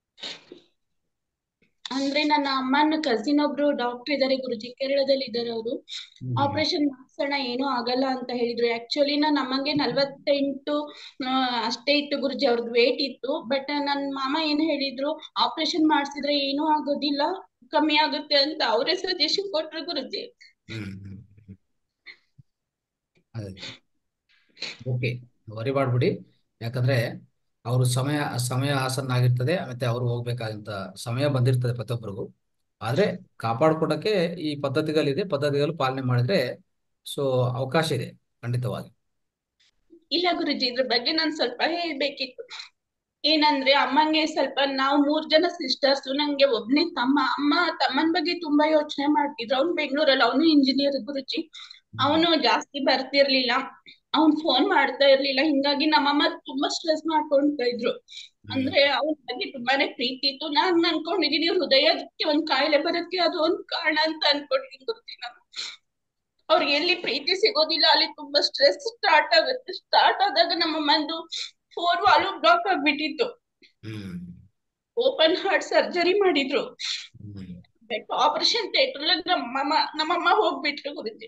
E: ಅಂದ್ರೆ ನನ್ನ ಅಮ್ಮನ ಕಸಿನ್ ಒಬ್ರು ಡಾಕ್ಟರ್ ಇದಾರೆ ಗುರುಜಿ ಕೇರಳದಲ್ಲಿ ಇದಾರೆ ಅವರು
B: ಹ್ಮ್
E: ಆಪರೇಷನ್ ಮಾಡ್ಸೋಣ ಏನೂ ಆಗಲ್ಲ ಅಂತ ಹೇಳಿದ್ರು ಆಕ್ಚುಲಿ ನನ್ನ ಅಮ್ಮಂಗೆ ನಲ್ವತ್ತೆಂಟು ಆ, ಅಷ್ಟೇ ಇತ್ತು ಗುರುಜಿ ಅವ್ರದ್ದು ವೇಟ್ ಇತ್ತು ಬಟ್ ನನ್ನ ಮಾಮ ಏನ್ ಹೇಳಿದ್ರು ಆಪರೇಷನ್ ಮಾಡ್ಸಿದ್ರೆ ಏನೂ ಆಗೋದಿಲ್ಲ ಕಮ್ಮಿ ಆಗುತ್ತೆ ಅಂತ ಅವರೇ ಸಜೆಷನ್ ಕೊಟ್ರು ಗುರುಜಿ
B: ಹ್ಮ್ ಹ್ಮ್ ಹ್ಮ್. ಅದೇ ಓಕೆ ವರಿ ಮಾಡ್ಬಿಡಿ ಯಾಕಂದ್ರೆ ಅವರು ಸಮಯ ಸಮಯ ಆಸನ್ನ ಆಗಿರ್ತದೆ ಮತ್ತೆ ಅವರು ಹೋಗ್ಬೇಕಾದಂತ ಸಮಯ ಬಂದಿರ್ತದೆ ಪ್ರತಿಯೊಬ್ಬರಿಗೂ ಆದ್ರೆ ಕಾಪಾಡ್ಕೊಡಕ್ಕೆ ಈ ಪದ್ಧತಿಗಳಿದೆ ಪದ್ಧತಿಗಳು ಪಾಲನೆ ಮಾಡಿದ್ರೆ ಸೊ ಅವಕಾಶ ಇದೆ ಖಂಡಿತವಾಗಿ
E: ಇಲ್ಲ ಗುರುಜಿ ಇದ್ರ ಬಗ್ಗೆ ನಾನ್ ಸ್ವಲ್ಪ ಹೇಳ್ಬೇಕಿತ್ತು ಏನಂದ್ರೆ ಅಮ್ಮಂಗೆ ಸ್ವಲ್ಪ ನಾವು ಮೂರ್ ಜನ ಸಿಸ್ಟರ್ಸ್ ನಂಗೆ ಒಬ್ನೇ ತಮ್ಮ ಅಮ್ಮ ತಮ್ಮನ್ ಬಗ್ಗೆ ತುಂಬಾ ಯೋಚನೆ ಮಾಡ್ತಿದ್ರು ಅವ್ನು ಬೆಂಗಳೂರಲ್ಲಿ ಅವನು ಇಂಜಿನಿಯರ್ ಗುರುಜಿ ಅವನು ಜಾಸ್ತಿ ಬರ್ತಿರ್ಲಿಲ್ಲ ಅವ್ನ್ ಫೋನ್ ಮಾಡ್ತಾ ಇರ್ಲಿಲ್ಲ ಹಿಂಗಾಗಿ ನಮ್ಮಮ್ಮ ತುಂಬಾ ಸ್ಟ್ರೆಸ್ ಮಾಡ್ಕೊಂತ ಇದ್ರು ಅಂದ್ರೆ ಅವನ ಬಗ್ಗೆ ತುಂಬಾನೇ ಪ್ರೀತಿ ಇತ್ತು ನಾನ್ ಅನ್ಕೊಂಡಿದೀನಿ ಹೃದಯಕ್ಕೆ ಒಂದ್ ಕಾಯಿಲೆ ಬರೋಕ್ಕೆ ಅದು ಒಂದ್ ಕಾರಣ ಅಂತ ಅನ್ಕೊಂಡಿದೀನಿ ಗುರುಜಿ ನಾನು ಅವ್ರಿಗೆ ಎಲ್ಲಿ ಪ್ರೀತಿ ಸಿಗೋದಿಲ್ಲ ಅಲ್ಲಿ ತುಂಬಾ ಸ್ಟ್ರೆಸ್ ಸ್ಟಾರ್ಟ್ ಆಗುತ್ತೆ ಸ್ಟಾರ್ಟ್ ಆದಾಗ ನಮ್ಮ ಮಂದು ಫೋರ್ ವಾಲು ಬ್ಲಾಕ್ ಆಗ್ಬಿಟ್ಟಿತ್ತು
B: ಹ್ಮ್
E: ಓಪನ್ ಹಾರ್ಟ್ ಸರ್ಜರಿ ಮಾಡಿದ್ರು
B: ಹ್ಮ್
E: ಬಟ್ ಆಪರೇಷನ್ ಥಿಯೇಟರ್ ನಮ್ಮಮ್ಮ ನಮ್ಮಮ್ಮ ಹೋಗ್ಬಿಟ್ರು ಗುರುಜಿ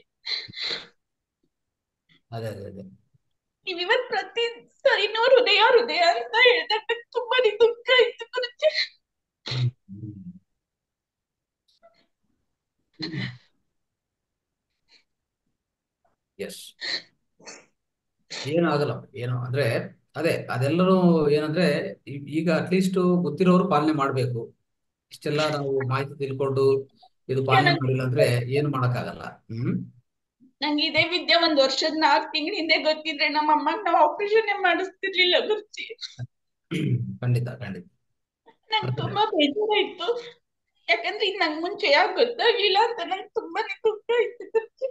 B: ಅದೇ ಅದೇ ಅದೇ
E: ನೀವ್ ಇವತ್ ಪ್ರತಿ ಸರಿನೂ ಹೃದಯ ಹೃದಯ ಅಂತ ಹೇಳ್ದಾಗ ನಂಗ್ ತುಂಬಾನೇ ದುಃಖ ಆಯ್ತು ಗುರುಜಿ
B: ಹ್ಮ್ ಹ್ಮ್ ಎಸ್ ಏನು ಆಗಲ್ಲ ಏನು ಅಂದ್ರೆ ಅದೇ ಅದೆಲ್ಲರೂ ಏನಂದ್ರೆ ಈ- ಈಗ ಅಟ್ಲೀಸ್ಟ್ ಗೊತ್ತಿರೋರು ಪಾಲನೆ ಮಾಡ್ಬೇಕು ಇಷ್ಟೆಲ್ಲ ನಾವು ಮಾಹಿತಿ ತಿಳ್ಕೊಂಡು ಇದು ಪಾಲನೆ ಮಾಡಿಲ್ಲ ಅಂದ್ರೆ ಏನು ಮಾಡಕ್ಕಾಗಲ್ಲ ಹ್ಮ್
E: ನಂಗೆ ಇದೇ ವಿದ್ಯೆ ಒಂದ್ ವರ್ಷದ ನಾಲ್ಕು ತಿಂಗಳ ಹಿಂದೆ ಗೊತ್ತಿದ್ರೆ ನಮ್ಮ ಅಮ್ಮಗ್ ನಾವು ಆಪರೇಷನ್ ಮಾಡಿಸ್ತಿರ್ಲಿಲ್ಲ ಗುರುಜಿ
B: ಖಂಡಿತ ಖಂಡಿತ
E: ನಂಗೆ ತುಂಬಾ ಬೇಜಾರಾಯ್ತು ಯಾಕಂದ್ರೆ ಇದ್ ನಂಗ್ ಮುಂಚೆ ಯಾಕೆ ಗೊತ್ತಾಗ್ಲಿಲ್ಲ ಅಂತ ನಂಗೆ ತುಂಬಾನೇ ದುಃಖ ಆಯ್ತು ಗುರೂಜಿ.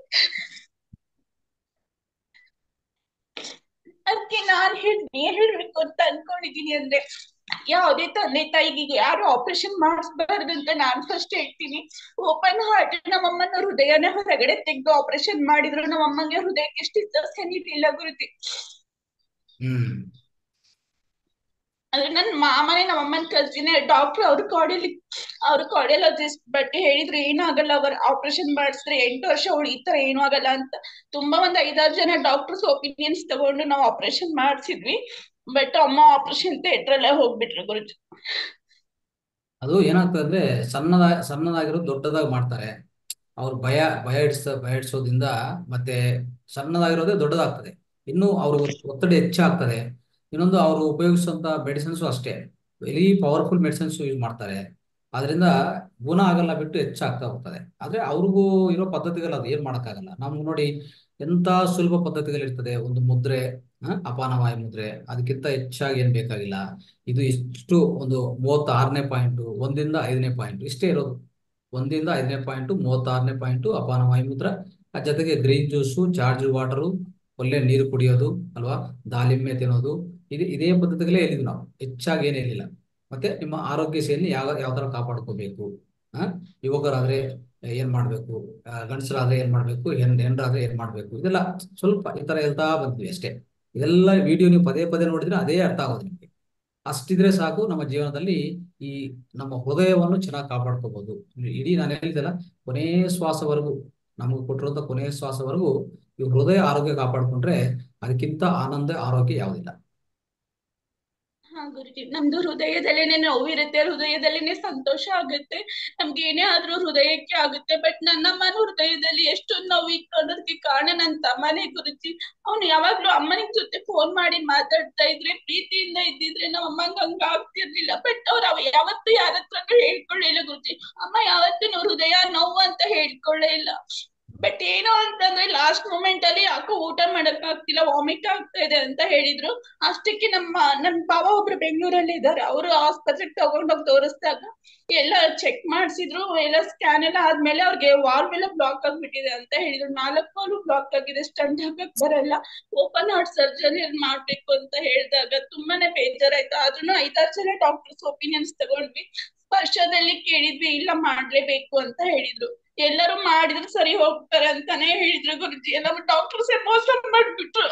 E: ಅದಕ್ಕೆ ನಾನ್ ಹೇಳ್ ಏನ್ ಹೇಳ್ಬೇಕು ಅಂತ ಅನ್ಕೊಂಡಿದೀನಿ ಅಂದ್ರೆ ಯಾವುದೇ ತಂದೆ ತಾಯಿಗೆ ಯಾರು ಆಪರೇಷನ್ ಮಾಡಿಸ್ಬಾರ್ದು ಅಂತ ನಾನ್ ಫಸ್ಟ್ ಹೇಳ್ತೀನಿ ಓಪನ್ ಹಾರ್ಟ್ ನಮ್ಮಮ್ಮನ ಹೃದಯನ ಹೊರಗಡೆ ತೆಗೆದು ಆಪರೇಷನ್ ಮಾಡಿದ್ರು ನಮ್ಮಮ್ಮಂಗೆ ಹೃದಯಕ್ಕೆ ಎಷ್ಟು ಸೆನಿಟಿಲ್ಲ ಗುರುತಿ
B: ಹ್ಮ್
E: ಅಂದ್ರೆ ನನ್ ಮಾಮನೇ ನಮ್ಮಮ್ಮನ್ ಕಲ್ಸಿನೇ ಡಾಕ್ಟರ್ ಅವ್ರ ಕಾರ್ಡಿಯಲಿ ಅವ್ರ ಕಾರ್ಡಿಯಾಲಜಿಸ್ಟ್ ಬಟ್ ಹೇಳಿದ್ರು ಏನೂ ಆಗಲ್ಲ ಅವ್ರ ಆಪರೇಷನ್ ಮಾಡಿಸಿದ್ರೆ ಎಂಟು ವರ್ಷ ಉಳಿತಾರೆ ಏನೂ ಆಗಲ್ಲ ಅಂತ ತುಂಬಾ ಒಂದ್ ಐದಾರು ಜನ ಡಾಕ್ಟರ್ಸ್ ಒಪಿನಿಯನ್ಸ್ ತಗೊಂಡು ನಾವು ಆಪರೇಷನ್ ಮಾಡಿಸಿದ್ವಿ ಬಟ್ ಅಮ್ಮ ಆಪರೇಷನ್ ಥಿಯೇಟ್ರಲ್ಲೇ ಹೋಗ್ಬಿಟ್ರು ಗುರುಜಿ
B: ಅದು ಏನಾಗ್ತದೆ ಅಂದ್ರೆ ಸಣ್ಣದ ಸಣ್ಣದಾಗಿರೋದು ದೊಡ್ಡದಾಗಿ ಮಾಡ್ತಾರೆ ಅವ್ರು ಭಯ ಭಯ ಇಡ್ಸ ಭಯ ಇಡ್ಸೋದ್ರಿಂದ ಮತ್ತೆ ಸಣ್ಣದಾಗಿರೋದೇ ದೊಡ್ಡದಾಗ್ತದೆ ಇನ್ನು ಅವ್ರ ಒತ್ತಡ ಹೆಚ್ಚಾಗ್ತದೆ ಇನ್ನೊಂದು ಅವರು ಉಪಯೋಗಿಸುವಂತ ಮೆಡಿಸಿನ್ಸು ಅಷ್ಟೇ ವೆರಿ ಪವರ್ಫುಲ್ ಮೆಡಿಸಿನ್ಸ್ ಯೂಸ್ ಮಾಡ್ತಾರೆ ಅದರಿಂದ ಗುಣ ಆಗಲ್ಲ ಬಿಟ್ಟು ಹೆಚ್ಚಾಗ್ತಾ ಹೋಗ್ತದೆ ಆದ್ರೆ ಅವ್ರಿಗೂ ಇರೋ ಪದ್ಧತಿಗಳು ಅದು ಏನ್ ಮಾಡಕ್ಕಾಗಲ್ಲ ನಮ್ಗೆ ನೋಡಿ ಎಂತ ಸುಲಭ ಪದ್ಧತಿಗಳಿರ್ತದೆ ಒಂದು ಮುದ್ರೆ ಆ, ಅಪಾನವಾಯು ಮುದ್ರೆ ಅದಕ್ಕಿಂತ ಹೆಚ್ಚಾಗಿ ಏನ್ ಬೇಕಾಗಿಲ್ಲ ಇದು ಇಷ್ಟು ಒಂದು ಮೂವತ್ತಾರನೇ ಪಾಯಿಂಟ್ ಒಂದಿಂದ ಐದನೇ ಪಾಯಿಂಟ್ ಇಷ್ಟೇ ಇರೋದು ಒಂದಿಂದ ಐದನೇ ಪಾಯಿಂಟ್ ಮೂವತ್ತಾರನೇ ಪಾಯಿಂಟ್ ಅಪಾನ ವಾಯುಮೂತ್ರ ಆ ಜೊತೆಗೆ ಗ್ರೀನ್ ಜ್ಯೂಸು ಚಾರ್ಜ್ ವಾಟರು ಒಳ್ಳೆ ನೀರು ಕುಡಿಯೋದು ಅಲ್ವಾ ದಾಳಿಂಬೆ ತಿನ್ನೋದು ಇದು ಇದೇ ಪದ್ಧತಿಗಳೇ ಹೇಳಿದ್ವಿ ನಾವು ಹೆಚ್ಚಾಗಿ ಏನು ಹೇಳಿಲ್ಲ ಮತ್ತೆ ನಿಮ್ಮ ಆರೋಗ್ಯ ಶೈಲಿ ಯಾವ ಯಾವ ತರ ಕಾಪಾಡ್ಕೋಬೇಕು ಆ ಯುವಕರಾದ್ರೆ ಏನ್ ಮಾಡ್ಬೇಕು ಆ, ಗಂಡಸರಾದ್ರೆ ಏನ್ ಮಾಡ್ಬೇಕು ಹೆಣ್ ಹೆಣ್ರಾದ್ರೆ ಏನ್ ಮಾಡ್ಬೇಕು ಇದೆಲ್ಲ ಸ್ವಲ್ಪ ಈ ತರ ಹೇಳ್ತಾ ಬಂದ್ವಿ ಅಷ್ಟೇ ಇದೆಲ್ಲ ವಿಡಿಯೋ ನೀವು ಪದೇ ಪದೇ ನೋಡಿದ್ರೆ ಅದೇ ಅರ್ಥ ಆಗೋದು ನಿಮಗೆ ಅಷ್ಟಿದ್ರೆ ಸಾಕು ನಮ್ಮ ಜೀವನದಲ್ಲಿ ಈ ನಮ್ಮ ಹೃದಯವನ್ನು ಚೆನ್ನಾಗಿ ಕಾಪಾಡ್ಕೋಬಹುದು ಇಡೀ ನಾನು ಹೇಳಿದೆಲ್ಲ ಕೊನೆ ಶ್ವಾಸವರೆಗೂ ನಮಗೆ ಕೊಟ್ಟಿರುವಂತ ಕೊನೆ ಶ್ವಾಸವರೆಗೂ ಈ ಹೃದಯ ಆರೋಗ್ಯ ಕಾಪಾಡ್ಕೊಂಡ್ರೆ ಅದಕ್ಕಿಂತ ಆನಂದ ಆರೋಗ್ಯ ಯಾವುದಿಲ್ಲ
E: ಹಾ ಗುರುಜಿ ನಮ್ದು ಹೃದಯದಲ್ಲೇನೆ ನೋವಿರುತ್ತೆ ಹೃದಯದಲ್ಲೇನೆ ಸಂತೋಷ ಆಗುತ್ತೆ ನಮ್ಗೆ ಏನೇ ಆದ್ರೂ ಹೃದಯಕ್ಕೆ ಆಗುತ್ತೆ ಬಟ್ ನನ್ನ ಅಮ್ಮನ ಹೃದಯದಲ್ಲಿ ಎಷ್ಟೊಂದು ನೋವು ಇತ್ತು ಅನ್ನೋದಕ್ಕೆ ಕಾರಣ ನನ್ನ ತಮ್ಮನೇ ಗುರುಜಿ ಅವ್ನು ಯಾವಾಗ್ಲೂ ಅಮ್ಮನಿಗೆ ಜೊತೆ ಫೋನ್ ಮಾಡಿ ಮಾತಾಡ್ತಾ ಇದ್ರೆ ಪ್ರೀತಿಯಿಂದ ಇದ್ದಿದ್ರೆ ನಮ್ಮ ಅಮ್ಮಂಗ್ ಹಂಗ ಆಗ್ತಿರ್ಲಿಲ್ಲ ಬಟ್ ಅವ್ರು ಅವ ಯಾವತ್ತೂ ಯಾರ ಹತ್ರನೂ ಹೇಳ್ಕೊಳ್ಳಿಲ್ಲ ಗುರುಜಿ ಅಮ್ಮ ಯಾವತ್ತೂ ಹೃದಯ ನೋವು ಅಂತ ಹೇಳ್ಕೊಳ್ಳೇ ಇಲ್ಲ ಬಟ್ ಏನು ಅಂತಂದ್ರೆ ಲಾಸ್ಟ್ ಮೂಮೆಂಟ್ ಅಲ್ಲಿ ಯಾಕೋ ಊಟ ಮಾಡಕ್ ಆಗ್ತಿಲ್ಲ ವಾಮಿಟ್ ಆಗ್ತಾ ಇದೆ ಅಂತ ಹೇಳಿದ್ರು ಅಷ್ಟಕ್ಕೆ ನಮ್ಮ ನನ್ ಬಾವ ಒಬ್ರು ಬೆಂಗಳೂರಲ್ಲಿ ಇದ್ದಾರೆ ಅವರು ಆಸ್ಪತ್ರೆಗೆ ತಗೊಂಡೋಗಿ ತೋರಿಸಿದಾಗ ಎಲ್ಲ ಚೆಕ್ ಮಾಡ್ಸಿದ್ರು ಎಲ್ಲ ಸ್ಕ್ಯಾನ್ ಎಲ್ಲ ಆದ್ಮೇಲೆ ಅವ್ರಿಗೆ ವಾಲ್ವ್ ಎಲ್ಲ ಬ್ಲಾಕ್ ಆಗ್ಬಿಟ್ಟಿದೆ ಅಂತ ಹೇಳಿದ್ರು ನಾಲ್ಕು ವಾಲ್ವ್ ಬ್ಲಾಕ್ ಆಗಿದೆ ಸ್ಟಂಟ್ ಹಾಕಕ್ ಬರಲ್ಲ ಓಪನ್ ಹಾರ್ಟ್ ಸರ್ಜರಿ ಮಾಡ್ಬೇಕು ಅಂತ ಹೇಳಿದಾಗ ತುಂಬಾನೇ ಬೇಜಾರಾಯ್ತು ಆದ್ರೂ ಐದಾರು ಜನ ಡಾಕ್ಟರ್ಸ್ ಒಪಿನಿಯನ್ಸ್ ತಗೊಂಡ್ವಿ ಸ್ಪರ್ಶದಲ್ಲಿ ಕೇಳಿದ್ವಿ ಇಲ್ಲ ಮಾಡ್ಲೇಬೇಕು ಅಂತ ಹೇಳಿದ್ರು ಎಲ್ಲರೂ ಮಾಡಿದ್ರೆ ಸರಿ ಹೋಗ್ತಾರೆ ಅಂತಾನೆ ಹೇಳಿದ್ರು ಗುರುಜಿ ಎಲ್ಲ ಡಾಕ್ಟರ್ಸ್ ಮೋಸ ಮಾಡ್ಬಿಟ್ರು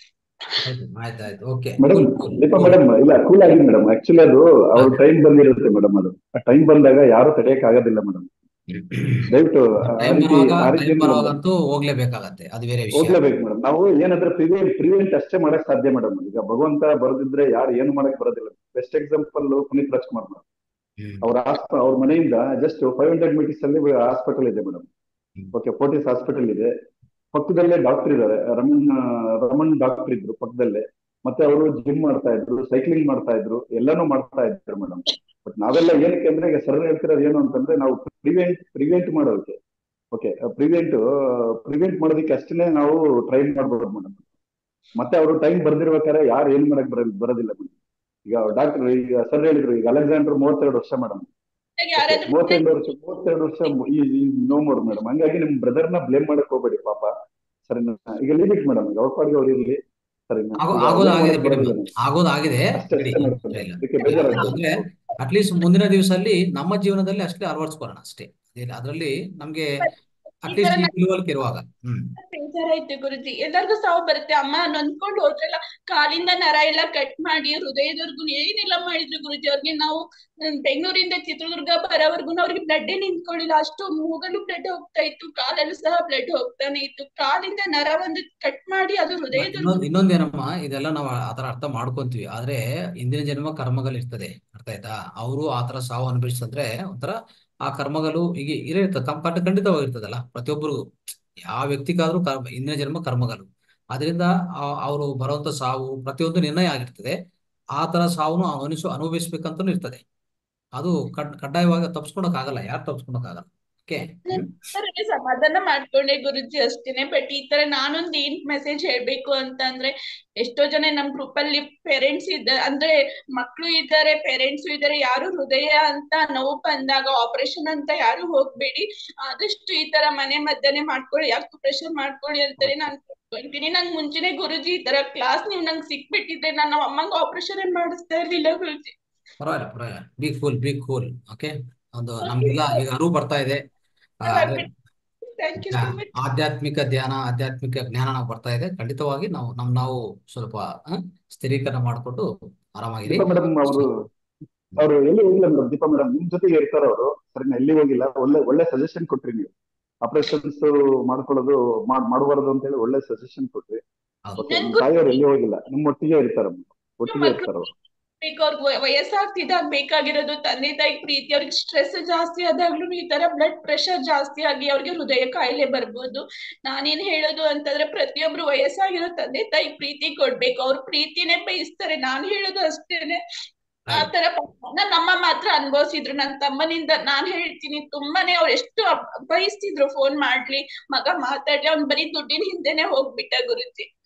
B: ಆಯ್ತು ಆಯ್ತಾಯ್ತು ಓಕೆ
C: ಮೇಡಮ್ ದೀಪಾ ಮೇಡಮ್ ಇಲ್ಲ ಕೂಲ್ ಆಗಿ ಮೇಡಮ್ ಆಕ್ಚುಲಿ ಅದು ಅವ್ರ ಟೈಮ್ ಬಂದಿರುತ್ತೆ ಮೇಡಮ್ ಅದು ಆ ಟೈಮ್ ಬಂದಾಗ ಯಾರು ತಡೆಯಕ್ ಆಗೋದಿಲ್ಲ ಮೇಡಮ್ ದಯವಿಟ್ಟು ಆ
B: ಟೈಮ್
C: ರೀತಿ
B: ಬರುವಾಗ
C: ಆ
B: ಟೈಮ್
C: ರೀತಿ
B: ಬರುವಾಗಂತೂ ಹೋಗ್ಲೇಬೇಕಾಗತ್ತೆ ಅದು ಬೇರೆ ವಿಷಯ
C: ಹೋಗ್ಲೇಬೇಕು ಮೇಡಮ್ ನಾವು ಏನಂದ್ರೆ ಪ್ರಿವೆಂಟ್ ಪ್ರಿವೆಂಟ್ ಅಷ್ಟೇ ಮಾಡಕ್ ಸಾಧ್ಯ ಮೇಡಮ್ ಈಗ ಭಗವಂತ ಬರೆದಿದ್ರೆ ಯಾರು ಏನು ಮಾಡಕ್ ಬರೋದಿಲ್ಲ best example Puneeth Rajkumar madam
B: hmm
C: ಅವ್ರ ಆಸ್ಪ ಅವ್ರ ಮನೆಯಿಂದ ಜಸ್ಟ್ ಫೈವ್ ಹಂಡ್ರೆಡ್ ಮೀಟರ್ಸ್ ಅಲ್ಲಿ ಹಾಸ್ಪಿಟಲ್ ಇದೆ madam
B: hmm.
C: Okay Fortis hospital ಇದೆ ಪಕ್ಕದಲ್ಲೇ ಡಾಕ್ಟರ್ ಇದ್ದಾರೆ ರಮಣ್ ರಮಣ್ ಡಾಕ್ಟರ್ ಇದ್ರು ಪಕ್ಕದಲ್ಲೇ ಮತ್ತೆ ಅವರು ಜಿಮ್ ಮಾಡ್ತಾ ಇದ್ರು ಸೈಕ್ಲಿಂಗ್ ಮಾಡ್ತಾ ಇದ್ರು ಎಲ್ಲಾನು ಮಾಡ್ತಾ ಇದ್ರು ಮೇಡಮ್ ಬಟ್ ನಾವೆಲ್ಲ ಏನಕ್ಕೆ ಅಂದ್ರೆ ಈಗ ಸರ್ ಹೇಳ್ತಿರೋದು ಏನು ಅಂತಂದ್ರೆ ನಾವು ಪ್ರಿವೆಂಟ್ ಪ್ರಿವೆಂಟ್ ಮಾಡೋಕೆ ಓಕೆ ಪ್ರಿವೆಂಟ್ ಪ್ರಿವೆಂಟ್ ಮಾಡೋದಕ್ಕೆ ಅಷ್ಟೇ ನಾವು ಟ್ರೈ ಮಾಡ್ಬೋದು ಮೇಡಮ್ ಮತ್ತೆ ಅವರು ಟೈಮ್ ಬರ್ದಿರ್ಬೇಕಾದ್ರೆ ಯಾರು ಏನ್ ಮಾಡಕ್ ಬರ ಬರೋದಿಲ್ಲ ಮೇಡಮ್ ಈಗ ಡಾಕ್ಟರ್ ಈಗ ಸರ್ ಹೇಳಿದ್ರು ಈಗ ಅಲೆಕ್ಸಾಂಡರ್ ಮೂವತ್ತೆರಡು ವರ್ಷ ಮೇಡಮ್
E: ಯಾರಾದ್ರೂ
C: ಮೂವತ್ತೆರಡು ವರ್ಷ ಮೂವತ್ತೆರಡು ವರ್ಷ ನೋ ಮೋರ್ ಮೇಡಮ್ ಹಂಗಾಗಿ ನಿಮ್ ಬ್ರದರ್ ನ ಬ್ಲೇಮ್ ಮಾಡಕ್ ಹೋಗ್ಬೇಡಿ ಪಾಪ ಸರಿನಾ ಈಗ ಲಿಮಿಟ್ ಮೇಡಮ್ ಈಗ ಅವ್ರ ಪಾಡಿಗೆ ಅವ್ರು ಇರ್ಲಿ ಸರಿನಾ
B: ಆಗೋ
C: ಈಗ
B: ಆಗೋದು
C: ಅವ್ರೇನ್
B: ಆಗಿದೆ
C: ಮಾಡಕ್
B: ಬಿಡಿ
C: ಬರೋದಿಲ್ಲ
B: ಆಗೋದು ಆಗಿದೆ
C: ಅಷ್ಟೇ
B: ಬಿಡಿ
C: ಅಷ್ಟೇ
B: ತೊಂದ್ರೆ
C: ಮೇಡಮ್
B: ಇಲ್ಲ
C: ಅದಕ್ಕೆ ಬೇಜಾರಾಗ್ತದೆ
B: ಅಂದ್ರೆ ಅಟ್ಲೀಸ್ಟ್ ಮುಂದಿನ ದಿವಸ ಅಲ್ಲಿ ನಮ್ಮ ಜೀವನದಲ್ಲಿ ಅಷ್ಟೇ ಅಳವಡಿಸ್ಕೊಳ್ಳೋಣ ಅಷ್ಟೇ ಅದೇನ್- ಅದ್ರಲ್ಲಿ ನಮ್ಗೆ
E: ಈ ತರ
B: ಅಟ್ಲೀಸ್ಟ್ ಈ ತಿಳುವಳಿಕೆ ಇರುವಾಗ ಹ್ಮ್
E: ಬೇಜಾರಾಯ್ತು ಗುರುಜಿ ಎಲ್ಲರಿಗೂ ಸಾವು ಬರುತ್ತೆ ಅಮ್ಮ ನೊಂದ್ಕೊಂಡು ಹೋದ್ರಲ್ಲ ಕಾಲಿಂದ ನರ ಎಲ್ಲ ಕಟ್ ಮಾಡಿ ಹೃದಯದವರ್ಗು ಏನೆಲ್ಲ ಮಾಡಿದ್ರು ಗುರುಜಿ ಅವ್ರಿಗೆ ನಾವು ಹ್ಮ್, ಬೆಂಗಳೂರಿಂದ ಚಿತ್ರದುರ್ಗ ಬರೋವರ್ಗು ಅವ್ರಿಗೆ ಬ್ಲಡ್ ನಿಂತ್ಕೊಳ್ಳಿಲ್ಲ ಅಷ್ಟು ಮೂಗಲ್ಲೂ ಬ್ಲಡ್ ಹೋಗ್ತಾ ಇತ್ತು ಕಾಲಲ್ಲೂ ಸಹ ಬ್ಲಡ್ ಹೋಗ್ತಾನೆ ಇತ್ತು ಕಾಲಿಂದ ನರ ಒಂದು ಕಟ್ ಮಾಡಿ ಅದು ಹೃದಯದ
B: ಇನ್ನೊಂದ್ ಇನ್ನೊಂದೇನಮ್ಮ ಇದೆಲ್ಲ ನಾವು ಆತರ ಅರ್ಥ ಮಾಡ್ಕೊಂತೀವಿ ಆದ್ರೆ ಇಂದಿನ ಜನ್ಮ ಕರ್ಮಗಳು ಇರ್ತದೆ ಅರ್ಥ ಆಯ್ತಾ ಅವರು ಆತರ ಸಾವು ಅನುಭವಿಸಿದ್ರೆ ಒಂಥರ ಆ ಕರ್ಮಗಳು ಈಗ ಇರೇ ಇರ್ತದೆ ತಮ್ಮ ಕಂಡ ಖಂಡಿತವಾಗಿರ್ತದಲ್ಲ ಪ್ರತಿಯೊಬ್ಬರಿಗೂ ಯಾವ ವ್ಯಕ್ತಿಗಾದ್ರೂ ಕರ್ಮ ಇಂದಿನ ಜನ್ಮ ಕರ್ಮಗಳು ಅದರಿಂದ ಅವರು ಬರುವಂತ ಸಾವು ಪ್ರತಿಯೊಂದು ನಿರ್ಣಯ ಆಗಿರ್ತದೆ ಆ ತರ ಸಾವನ್ನು ಅನುಭವಿಸ ಅನುಭವಿಸ್ಬೇಕಂತನೂ ಇರ್ತದೆ ಅದು ಕಡ್ ಕಡ್ಡಾಯವಾಗಿ ತಪ್ಪಿಸ್ಕೊಳಕ್ ಆಗಲ್ಲ ಯಾರು ತಪ್ಪಿಸ್ಕೊಳಕ್ ಆಗಲ್ಲ ಓಕೆ
E: ಥರನೇ ಸಮಾಧಾನ ಮಾಡ್ಕೊಂಡೆ ಗುರುಜಿ ಅಷ್ಟೇನೆ ಬಟ್ ಈ ತರ ನಾನೊಂದ್ ಏನ್ ಮೆಸೇಜ್ ಹೇಳ್ಬೇಕು ಅಂತ ಅಂದ್ರೆ ಎಷ್ಟೋ ಜನ ನಮ್ ಗ್ರೂಪ್ ಅಲ್ಲಿ ಪೇರೆಂಟ್ಸ್ ಇದ್ದ ಅಂದ್ರೆ ಮಕ್ಳು ಇದ್ದಾರೆ ಪೇರೆಂಟ್ಸ್ ಇದ್ದಾರೆ ಯಾರು ಹೃದಯ ಅಂತ ನೋವು ಬಂದಾಗ ಆಪರೇಷನ್ ಅಂತ ಯಾರು ಹೋಗ್ಬೇಡಿ ಆದಷ್ಟು ಈ ತರ ಮನೆ ಮದ್ದನೆ ಮಾಡ್ಕೊಳ್ಳಿ ಯಾಕೆ ಪ್ರೆಷರ್ ಮಾಡ್ಕೊಳ್ಳಿ ಅಂತಾನೆ ನಾನು ಕೇಳ್ಕೊಂತೀನಿ ನಂಗ್ ಮುಂಚೆನೆ ಗುರುಜಿ ಈ ತರ ಕ್ಲಾಸ್ ನೀವ್ ನಂಗೆ ಸಿಕ್ಬಿಟ್ಟಿದ್ರೆ ನಾನು ನಮ್ಮ ಅಮ್ಮಂಗ್ ಆಪರೇಷನ್ ಮಾಡಿಸ್ತಾ ಇರ್ಲಿಲ್ಲ ಗುರುಜಿ
B: ಪರವಾಗಿಲ್ಲ ಪರವಾಗಿಲ್ಲ be cool be cool okay ಒಂದು ನಮ್ಗೆಲ್ಲ ಈಗ ಅರಿವು ಬರ್ತಾ ಇದೆ ಆ, ಅದೇ
E: ಥ್ಯಾಂಕ್ ಯು ಸೋ ಮಚ್
B: ಆಧ್ಯಾತ್ಮಿಕ ಧ್ಯಾನ ಆಧ್ಯಾತ್ಮಿಕ ಜ್ಞಾನ ನಾವು ಬರ್ತಾ ಇದೆ ಖಂಡಿತವಾಗಿ ನಾವು ನಮ್ ನಾವು ಸ್ವಲ್ಪ ಆ, ಸ್ಥಿರೀಕರಣ ಮಾಡಿಕೊಂಡು ಆರಾಮಾಗಿರಿ
C: ದೀಪಾ ಮೇಡಮ್ ಅವರು ಅವರು ಎಲ್ಲಿ ಹೋಗಿಲ್ಲ ಮೇಡಮ್ ದೀಪಾ ಮೇಡಮ್ ನಿಮ್ ಜೊತೆಗೆ ಇರ್ತಾರ ಅವರು ಸರಿನಾ ಎಲ್ಲಿ ಹೋಗಿಲ್ಲ ಒಳ್ಳೆ ಒಳ್ಳೆ ಸಜೆಷನ್ ಕೊಟ್ರಿ ನೀವು ಆಪರೇಷನ್ಸ್ ಮಾಡ್ಕೊಳ್ಳೋದು ಮಾಡ್- ಮಾಡಬಾರ್ದು ಅಂತ ಹೇಳಿ ಒಳ್ಳೆ ಸಜೆಷನ್ ಕೊಟ್ರಿ
B: ಹೌದು
C: ಓಕೆ ನಿಮ್ ತಾಯಿಯವ್ರು ಎಲ್ಲಿ ಹೋಗಿಲ್ಲ ನಿಮ್ಮ ಒಟ್ಟಿಗೆ ಇರ್ತಾರ ಒಟ್ಟಿಗೆ ಇರ್ತಾರ ಅವ್ರು
E: ಬೇಕು ಅವ್ರಿಗೆ ವಯಸ್ಸಾಗ್ತಿದ್ದಾಗ ಬೇಕಾಗಿರೋದು ತಂದೆ ತಾಯಿ ಪ್ರೀತಿ ಅವ್ರಿಗೆ ಸ್ಟ್ರೆಸ್ ಜಾಸ್ತಿ ಆದಾಗ್ಲೂ ಈ ತರ ಬ್ಲಡ್ ಪ್ರೆಷರ್ ಜಾಸ್ತಿ ಆಗಿ ಅವ್ರಿಗೆ ಹೃದಯ ಕಾಯಿಲೆ ಬರ್ಬೋದು ನಾನೇನ್ ಹೇಳೋದು ಅಂತಂದ್ರೆ ಪ್ರತಿಯೊಬ್ರು ವಯಸ್ಸಾಗಿರೋ ತಂದೆ ತಾಯಿ ಪ್ರೀತಿ ಕೊಡ್ಬೇಕು ಅವ್ರ ಪ್ರೀತಿನೇ ಬಯಸ್ತಾರೆ ನಾನ್ ಹೇಳೋದು ಅಷ್ಟೇನೆ ಆ
B: Right.
E: ತರ ನನ್ನ ಅಮ್ಮ ಮಾತ್ರ ಅನುಭವಿಸಿದ್ರು ನನ್ನ ತಮ್ಮನಿಂದ ನಾನ್ ಹೇಳ್ತೀನಿ ತುಂಬಾನೇ ಅವ್ರು ಎಷ್ಟು ಅಬ್- ಬಯಸ್ತಿದ್ರು ಫೋನ್ ಮಾಡ್ಲಿ ಮಗ ಮಾತಾಡ್ಲಿ ಅವ್ನ್ ಬರೀ ದುಡ್ಡಿನ ಹಿಂದೆನೆ ಹೋಗ್ಬಿಟ್ಟ ಗುರುಜಿ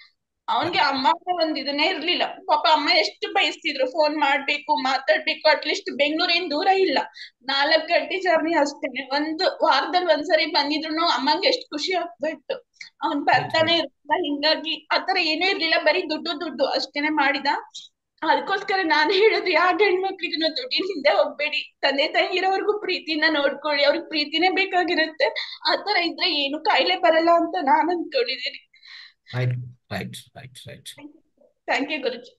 E: ಅವನ್ಗೆ ಅಮ್ಮ ಒಂದ್ ಇದನ್ನೇ ಇರ್ಲಿಲ್ಲ ಪಾಪ ಅಮ್ಮ ಎಷ್ಟು ಬಯಸ್ತಿದ್ರು ಫೋನ್ ಮಾಡ್ಬೇಕು ಮಾತಾಡ್ಬೇಕು ಅಟ್ಲೀಸ್ಟ್ ಬೆಂಗಳೂರೇನ್ ದೂರ ಇಲ್ಲ ನಾಲ್ಕ್ ಗಂಟೆ ಜರ್ನಿ ಅಷ್ಟೇನೆ ಒಂದು ವಾರದಲ್ಲಿ ಒಂದ್ಸರಿ ಬಂದಿದ್ರು ಅಮ್ಮಂಗೆ ಎಷ್ಟು ಖುಷಿ ಆಗ್ತಾ ಇತ್ತು ಅವ್ನ್ ಬರ್ತಾನೆ ಇರ್ಲಿಲ್ಲ ಹಿಂಗಾಗಿ ಆತರ ಏನೂ ಇರ್ಲಿಲ್ಲ ಬರೀ ದುಡ್ಡು ದುಡ್ಡು ಅಷ್ಟೇನೆ ಮಾಡಿದ ಅದಕ್ಕೋಸ್ಕರ ನಾನ್ ಹೇಳೋದು ಯಾವ ಹೆಣ್ಮಕ್ಳಿಗೂ ದುಡ್ಡಿನ ಹಿಂದೆ ಹೋಗ್ಬೇಡಿ ತಂದೆ ತಾಯಿ ಇರೋವರೆಗೂ ಪ್ರೀತಿನ ನೋಡ್ಕೊಳ್ಳಿ ಅವ್ರಿಗೆ ಪ್ರೀತಿನೇ ಬೇಕಾಗಿರುತ್ತೆ ಆತರ ಇದ್ರೆ ಏನು ಕಾಯಿಲೆ ಬರಲ್ಲ ಅಂತ ನಾನ್ ಅನ್ಕೊಂಡಿದೀನಿ
B: right right right right
E: thank you ಗುರುಜಿ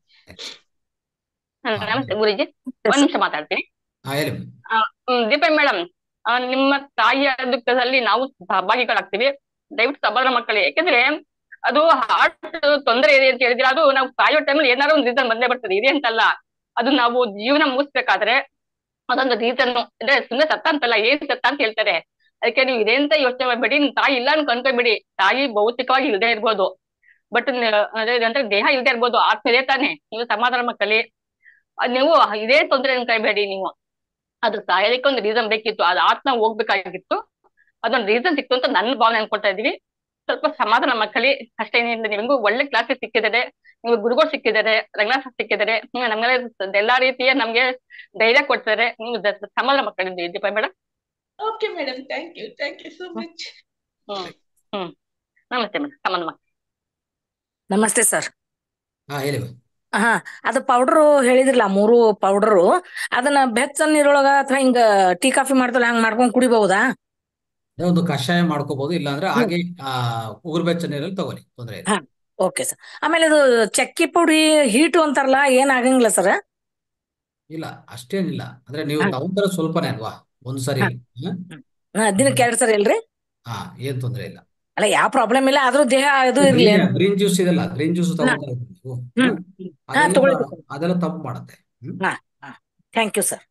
F: ನಮಸ್ತೆ ಗುರುಜಿ ಒಂದ್ ನಿಮಿಷ ಮಾತಾಡ್ತೀನಿ
B: ಹಾ ಹೇಳಿ
F: ಹ್ಮ್, ದೀಪಾ ಮೇಡಮ್ ನಿಮ್ಮ ತಾಯಿಯ ದುಃಖದಲ್ಲಿ ನಾವು ಸಹಭಾಗಿಗಳಾಗ್ತೀವಿ ದಯವಿಟ್ಟು ಸಮಾಧಾನ ಮಕ್ಕಳೇ ಯಾಕಂದ್ರೆ ಅದು ಹಾರ್ಟ್ ತೊಂದರೆ ಇದೆ ಅಂತ ಹೇಳಿದ್ರೆ ಅದು ನಾವು ಕಾಯೋ ಟೈಮಲ್ಲಿ ಏನಾದ್ರು ಒಂದು ರೀಸನ್ ಬಂದೇ ಬರ್ತದೆ ಇದೆ ಅಂತಲ್ಲ ಅದು ನಾವು ಜೀವನ ಮುಗಿಸ್ಬೇಕಾದ್ರೆ ಅದೊಂದು ರೀಸನ್ ಅಂದ್ರೆ ಸುಮ್ಮನೆ ಸತ್ತ ಅಂತಲ್ಲ ಏನ್ ಸತ್ತ ಅಂತ ಹೇಳ್ತಾರೆ ಅದಕ್ಕೆ ನೀವು ಇದೆ ಅಂತ ಯೋಚನೆ ಮಾಡ್ಬೇಡಿ ನಿಮ್ ತಾಯಿ ಇಲ್ಲ ಅಂತ ಅನ್ಕೋಬೇಡಿ ತಾಯಿ ಭೌತಿಕವಾಗಿ ಇಲ್ದೇ ಇರ್ಬೋದು ಬಟ್ ಅದೇ ಅಂದ್ರೆ ದೇಹ ಇಲ್ದೇ ಇರ್ಬೋದು ಆತ್ಮ ಇದೆ ತಾನೆ ನೀವು ಸಮಾಧಾನ ಮಕ್ಕಳಿ ಅದ್ ನೀವು ಇದೇ ತೊಂದರೆ ಅನ್ಕೋಬೇಡಿ ನೀವು ಅದು ಸಾಯೋದಕ್ಕೆ ಒಂದು ರೀಸನ್ ಬೇಕಿತ್ತು ಅದು ಆತ್ಮ ಹೋಗ್ಬೇಕಾಗಿತ್ತು ಅದೊಂದು ರೀಸನ್ ಸಿಕ್ತು ಅಂತ ನನ್ನ ಭಾವನೆ ಅನ್ಕೊಳ್ತಾ ಇದೀವಿ ಸ್ವಲ್ಪ ಸಮಾಧಾನ ಮಕ್ಕಳಿ ಅಷ್ಟೇ ಏನಿಲ್ಲ ನಿಮಗೂ ಒಳ್ಳೆ ಕ್ಲಾಸಸ್ ಸಿಕ್ಕಿದ್ದಾರೆ ನಿಮ್ಗೆ ಗುರುಗಳು ಸಿಕ್ಕಿದ್ದಾರೆ ರಂಗನಾಥ ಸಿಕ್ಕಿದ್ದಾರೆ ಹ್ಮ್ ನಮ್ಗೆಲ್ಲ ಎಲ್ಲಾ ರೀತಿಯ ನಮ್ಗೆ ಧೈರ್ಯ ಕೊಡ್ತಾರೆ ನೀವು ದ- ಸಮಾಧಾನ ಮಕ್ಕಳಿದ್ದೀವಿ Deepa madam
E: okay madam thank you thank you so much
F: hmm hmm ನಮಸ್ತೆ ಮೇಡಮ್ ಸಮಾಧಾನ ಮಕ್ಕಳು
G: ನಮಸ್ತೆ ಸರ್
B: ಹಾ ಹೇಳಿ
G: ಹಾ ಅದು ಪೌಡರ್ ಹೇಳಿದ್ರಲ್ಲ ಮೂರು ಪೌಡರು ಅದನ್ನ ಬೆಚ್ಚ ನೀರೊಳಗ ಅಥವಾ ಹಿಂಗ ಟೀ ಕಾಫಿ ಮಾಡ್ತಲ್ಲ ಹಂಗ ಮಾಡ್ಕೊಂಡ್ ಕುಡಿಬಹುದಾ
B: ಅದೇ ಒಂದು ಕಷಾಯ ಮಾಡ್ಕೋಬಹುದು ಇಲ್ಲಾಂದ್ರೆ ಹಾಗೆ ಆ ಉಗುರು ಬೆಚ್ಚ ನೀರಲ್ಲಿ ತಗೊಳ್ಳಿ ತೊಂದರೆ ಇಲ್ಲ
G: ಹಾ. ಓಕೆ ಸರ್ ಆಮೇಲೆ ಇದು ಚಕ್ಕಿ ಪುಡಿ ಹೀಟು ಅಂತಾರಲ್ಲ ಏನ್ ಆಗಂಗಿಲ್ಲ ಸರ್
B: ಇಲ್ಲ ಅಷ್ಟೇನಿಲ್ಲ ಅಂದ್ರೆ ನೀವು
G: ಹಾ.
B: ತಗೊಂಡ್ರೆ ಸ್ವಲ್ಪನೇ ಅಲ್ವಾ ಒಂದ್ ಸರಿ ಹಾ?
G: ದಿನಕ್ಕೆ ಎರಡ್ ಸರಿ ಇಲ್ರಿ
B: ಹಾ ಏನ್ ತೊಂದ್ರೆ ಇಲ್ಲ
G: ಅಲ್ಲ ಯಾವ ಪ್ರಾಬ್ಲಮ್ ಇಲ್ಲ ಆದ್ರೂ ದೇಹ ಇದು ಇರ್ಲಿ
B: ಗ್ರೀನ್ ಗ್ರೀನ್ ಜ್ಯೂಸ್ ಇದೆಲ್ಲ ಗ್ರೀನ್ ಜ್ಯೂಸ್ ತಗೊಂಡ್ರೆ ನೀವು
G: ಹ್ಮ್. ಹಾ,
B: ಅದೆಲ್ಲ
G: ತಗೊಳ್ಳಿ.
B: ಅದೆಲ್ಲ ತಪ್ಪು ಮಾಡುತ್ತೆ hmm
G: thank you sir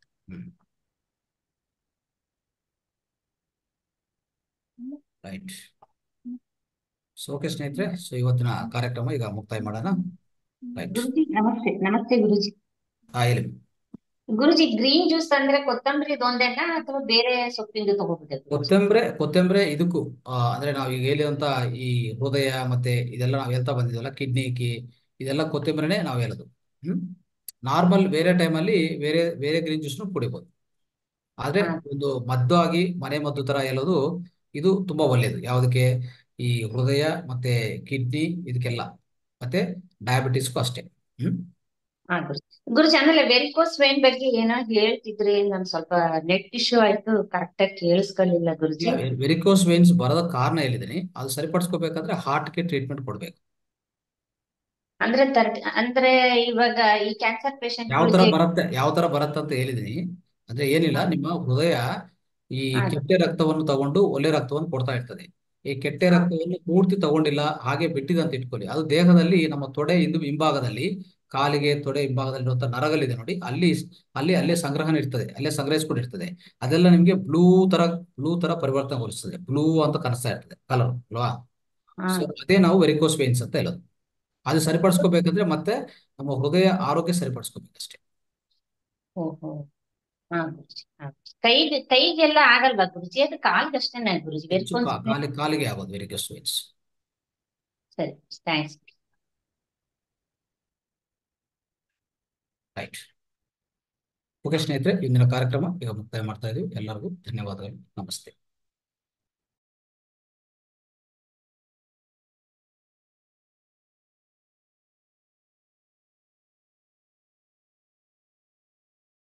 B: right so okay ಸ್ನೇಹಿತರೆ ಸೊ ಇವತ್ತಿನ ಕಾರ್ಯಕ್ರಮ ಈಗ ಮುಕ್ತಾಯ ಮಾಡೋಣ ರೈಟ್
H: ಗುರುಜಿ ನಮಸ್ತೆ ನಮಸ್ತೆ ಗುರುಜಿ
B: ಹಾ ಹೇಳಿ
H: ಗುರುಜಿ ಗ್ರೀನ್ ಜ್ಯೂಸ್ ಅಂದ್ರೆ ಕೊತ್ತಂಬರಿ ಒಂದೇನಾ ಅಥವಾ ಬೇರೆ ಸೊಪ್ಪಿಂದು ತಗೋಬೋದಾ ಗುರುಜಿ
B: ಕೊತ್ತಂಬರಿ ಕೊತ್ತಂಬರಿ ಇದಕ್ಕೂ ಆ, ಅಂದ್ರೆ ನಾವು ಈಗ ಹೇಳಿದಂತ ಈ ಹೃದಯ ಮತ್ತೆ ಇದೆಲ್ಲ ನಾವು ಹೇಳ್ತಾ ಬಂದಿದ್ವಲ್ಲ ಕಿಡ್ನಿ ಕಿ ಇದೆಲ್ಲ ಕೊತ್ತಂಬರಿನೇ ನಾವು ಹೇಳೋದು ಹ್ಮ್ ನಾರ್ಮಲ್ ಬೇರೆ ಟೈಮಲ್ಲಿ ಬೇರೆ ಬೇರೆ ಗ್ರೀನ್ ಜ್ಯೂಸ್ನು ಕುಡಿಬಹುದು ಆದ್ರೆ
H: ಹಾ.
B: ಒಂದು ಮದ್ದು ಆಗಿ ಮನೆ ಮದ್ದು ತರ ಹೇಳೋದು ಇದು ತುಂಬಾ ಒಳ್ಳೆಯದು ಯಾವುದಕ್ಕೆ ಈ ಹೃದಯ ಮತ್ತೆ ಕಿಡ್ನಿ ಇದಕ್ಕೆಲ್ಲ ಮತ್ತೆ ಡಯಾಬಿಟಿಸ್ಗೂ ಅಷ್ಟೇ ಹ್ಮ್
H: ಹಾ ಗುರುಜಿ ಗುರುಜಿ ಆಮೇಲೆ ವೆರಿಕೋಸ್ ವೇನ್ ಬಗ್ಗೆ ಏನೋ ಹೇಳ್ತಿದ್ರಿ ನನ್ ಸ್ವಲ್ಪ ನೆಟ್ ಇಶ್ಯೂ ಆಯ್ತು ಕರೆಕ್ಟ್ ಆಗಿ ಕೇಳಿಸ್ಕೊಳ್ಳಿಲ್ಲ ಗುರುಜಿ
B: ವೆರಿಕೋಸ್ ವೇನ್ಸ್ ಬರೋದ ಕಾರಣ ಹೇಳಿದೀನಿ ಅದು ಸರಿಪಡಿಸ್ಕೋಬೇಕಾದ್ರೆ ಹಾರ್ಟ್ಗೆ ಟ್ರೀಟ್ಮೆಂಟ್ ಕೊಡ್ಬೇಕು
H: ಅಂದ್ರೆ ತರ್ ಅಂದ್ರೆ ಇವಾಗ ಈ ಕ್ಯಾನ್ಸರ್ ಪೇಷಂಟ್
B: ಯಾವ ತರ ಬರುತ್ತೆ ಯಾವ ತರ ಬರುತ್ತೆ ಅಂತ ಹೇಳಿದೀನಿ ಅಂದ್ರೆ ಏನಿಲ್ಲ ನಿಮ್ಮ ಹೃದಯ ಈ
H: ಹಾ.
B: ಕೆಟ್ಟ ರಕ್ತವನ್ನು ತಗೊಂಡು ಒಳ್ಳೆ ರಕ್ತವನ್ನು ಕೊಡ್ತಾ ಇರ್ತದೆ ಈ ಕೆಟ್ಟ
H: ಹಾ.
B: ರಕ್ತವನ್ನು ಪೂರ್ತಿ ತಗೊಂಡಿಲ್ಲ ಹಾಗೆ ಬಿಟ್ಟಿದೆ ಅಂತ ಇಟ್ಕೊಳ್ಳಿ ಅದು ದೇಹದಲ್ಲಿ ನಮ್ಮ ತೊಡೆ ಹಿಂದು ಹಿಂಭಾಗದಲ್ಲಿ ಕಾಲಿಗೆ ತೊಡೆ ಹಿಂಭಾಗದಲ್ಲಿ ಇರುವಂತ ನರಗಳಿದೆ ನೋಡಿ ಅಲ್ಲಿ ಅಲ್ಲಿ ಅಲ್ಲೇ ಸಂಗ್ರಹಣ ಇರ್ತದೆ ಅಲ್ಲೇ ಸಂಗ್ರಹಿಸ್ಕೊಂಡಿರ್ತದೆ ಅದೆಲ್ಲ ನಿಮ್ಗೆ ಬ್ಲೂ ತರ ಬ್ಲೂ ತರ ಪರಿವರ್ತನೆಗೊಳಿಸ್ತದೆ ಬ್ಲೂ ಅಂತ ಕಾಣಿಸ್ತಾ ಇರ್ತದೆ ಕಲರ್ ಅಲ್ವಾ
H: ಹಾ
B: ಸೊ ಅದೇ ನಾವು ವೆರಿಕೋಸ್ ವೇನ್ಸ್ ಅಂತ ಹೇಳೋದು ಅದು ಸರಿಪಡಿಸ್ಕೋಬೇಕಂದ್ರೆ ಮತ್ತೆ ನಮ್ಮ ಹೃದಯ ಆರೋಗ್ಯ ಸರಿಪಡಿಸ್ಕೋಬೇಕಷ್ಟೇ
H: ಓಹೋ ಹಾ ಗುರುಜಿ ಹಾ ಕೈಗೆ ಕೈಗೆಲ್ಲ ಆಗಲ್ವಾ ಗುರುಜಿ ಅದು ಕಾಲ್ಗಷ್ಟೇನೆ ಗುರುಜಿ
B: ಹೆಚ್ಚು
H: ವೆರಿಕೋಸ್
B: ಕಾ- ಕಾಲಿ ಕಾಲಿಗೆ ಆಗೋದು ವೆರಿಕೋಸ್ ವೇನ್ಸ್
H: ಸರಿ ಥ್ಯಾಂಕ್ಸ್
B: ರೈಟ್ ಓಕೆ ಸ್ನೇಹಿತರೆ ಇಂದಿನ ಕಾರ್ಯಕ್ರಮ ಈಗ ಮುಕ್ತಾಯ ಮಾಡ್ತಾ ಇದೀವಿ ಎಲ್ಲರಿಗೂ ಧನ್ಯವಾದಗಳು ನಮಸ್ತೆ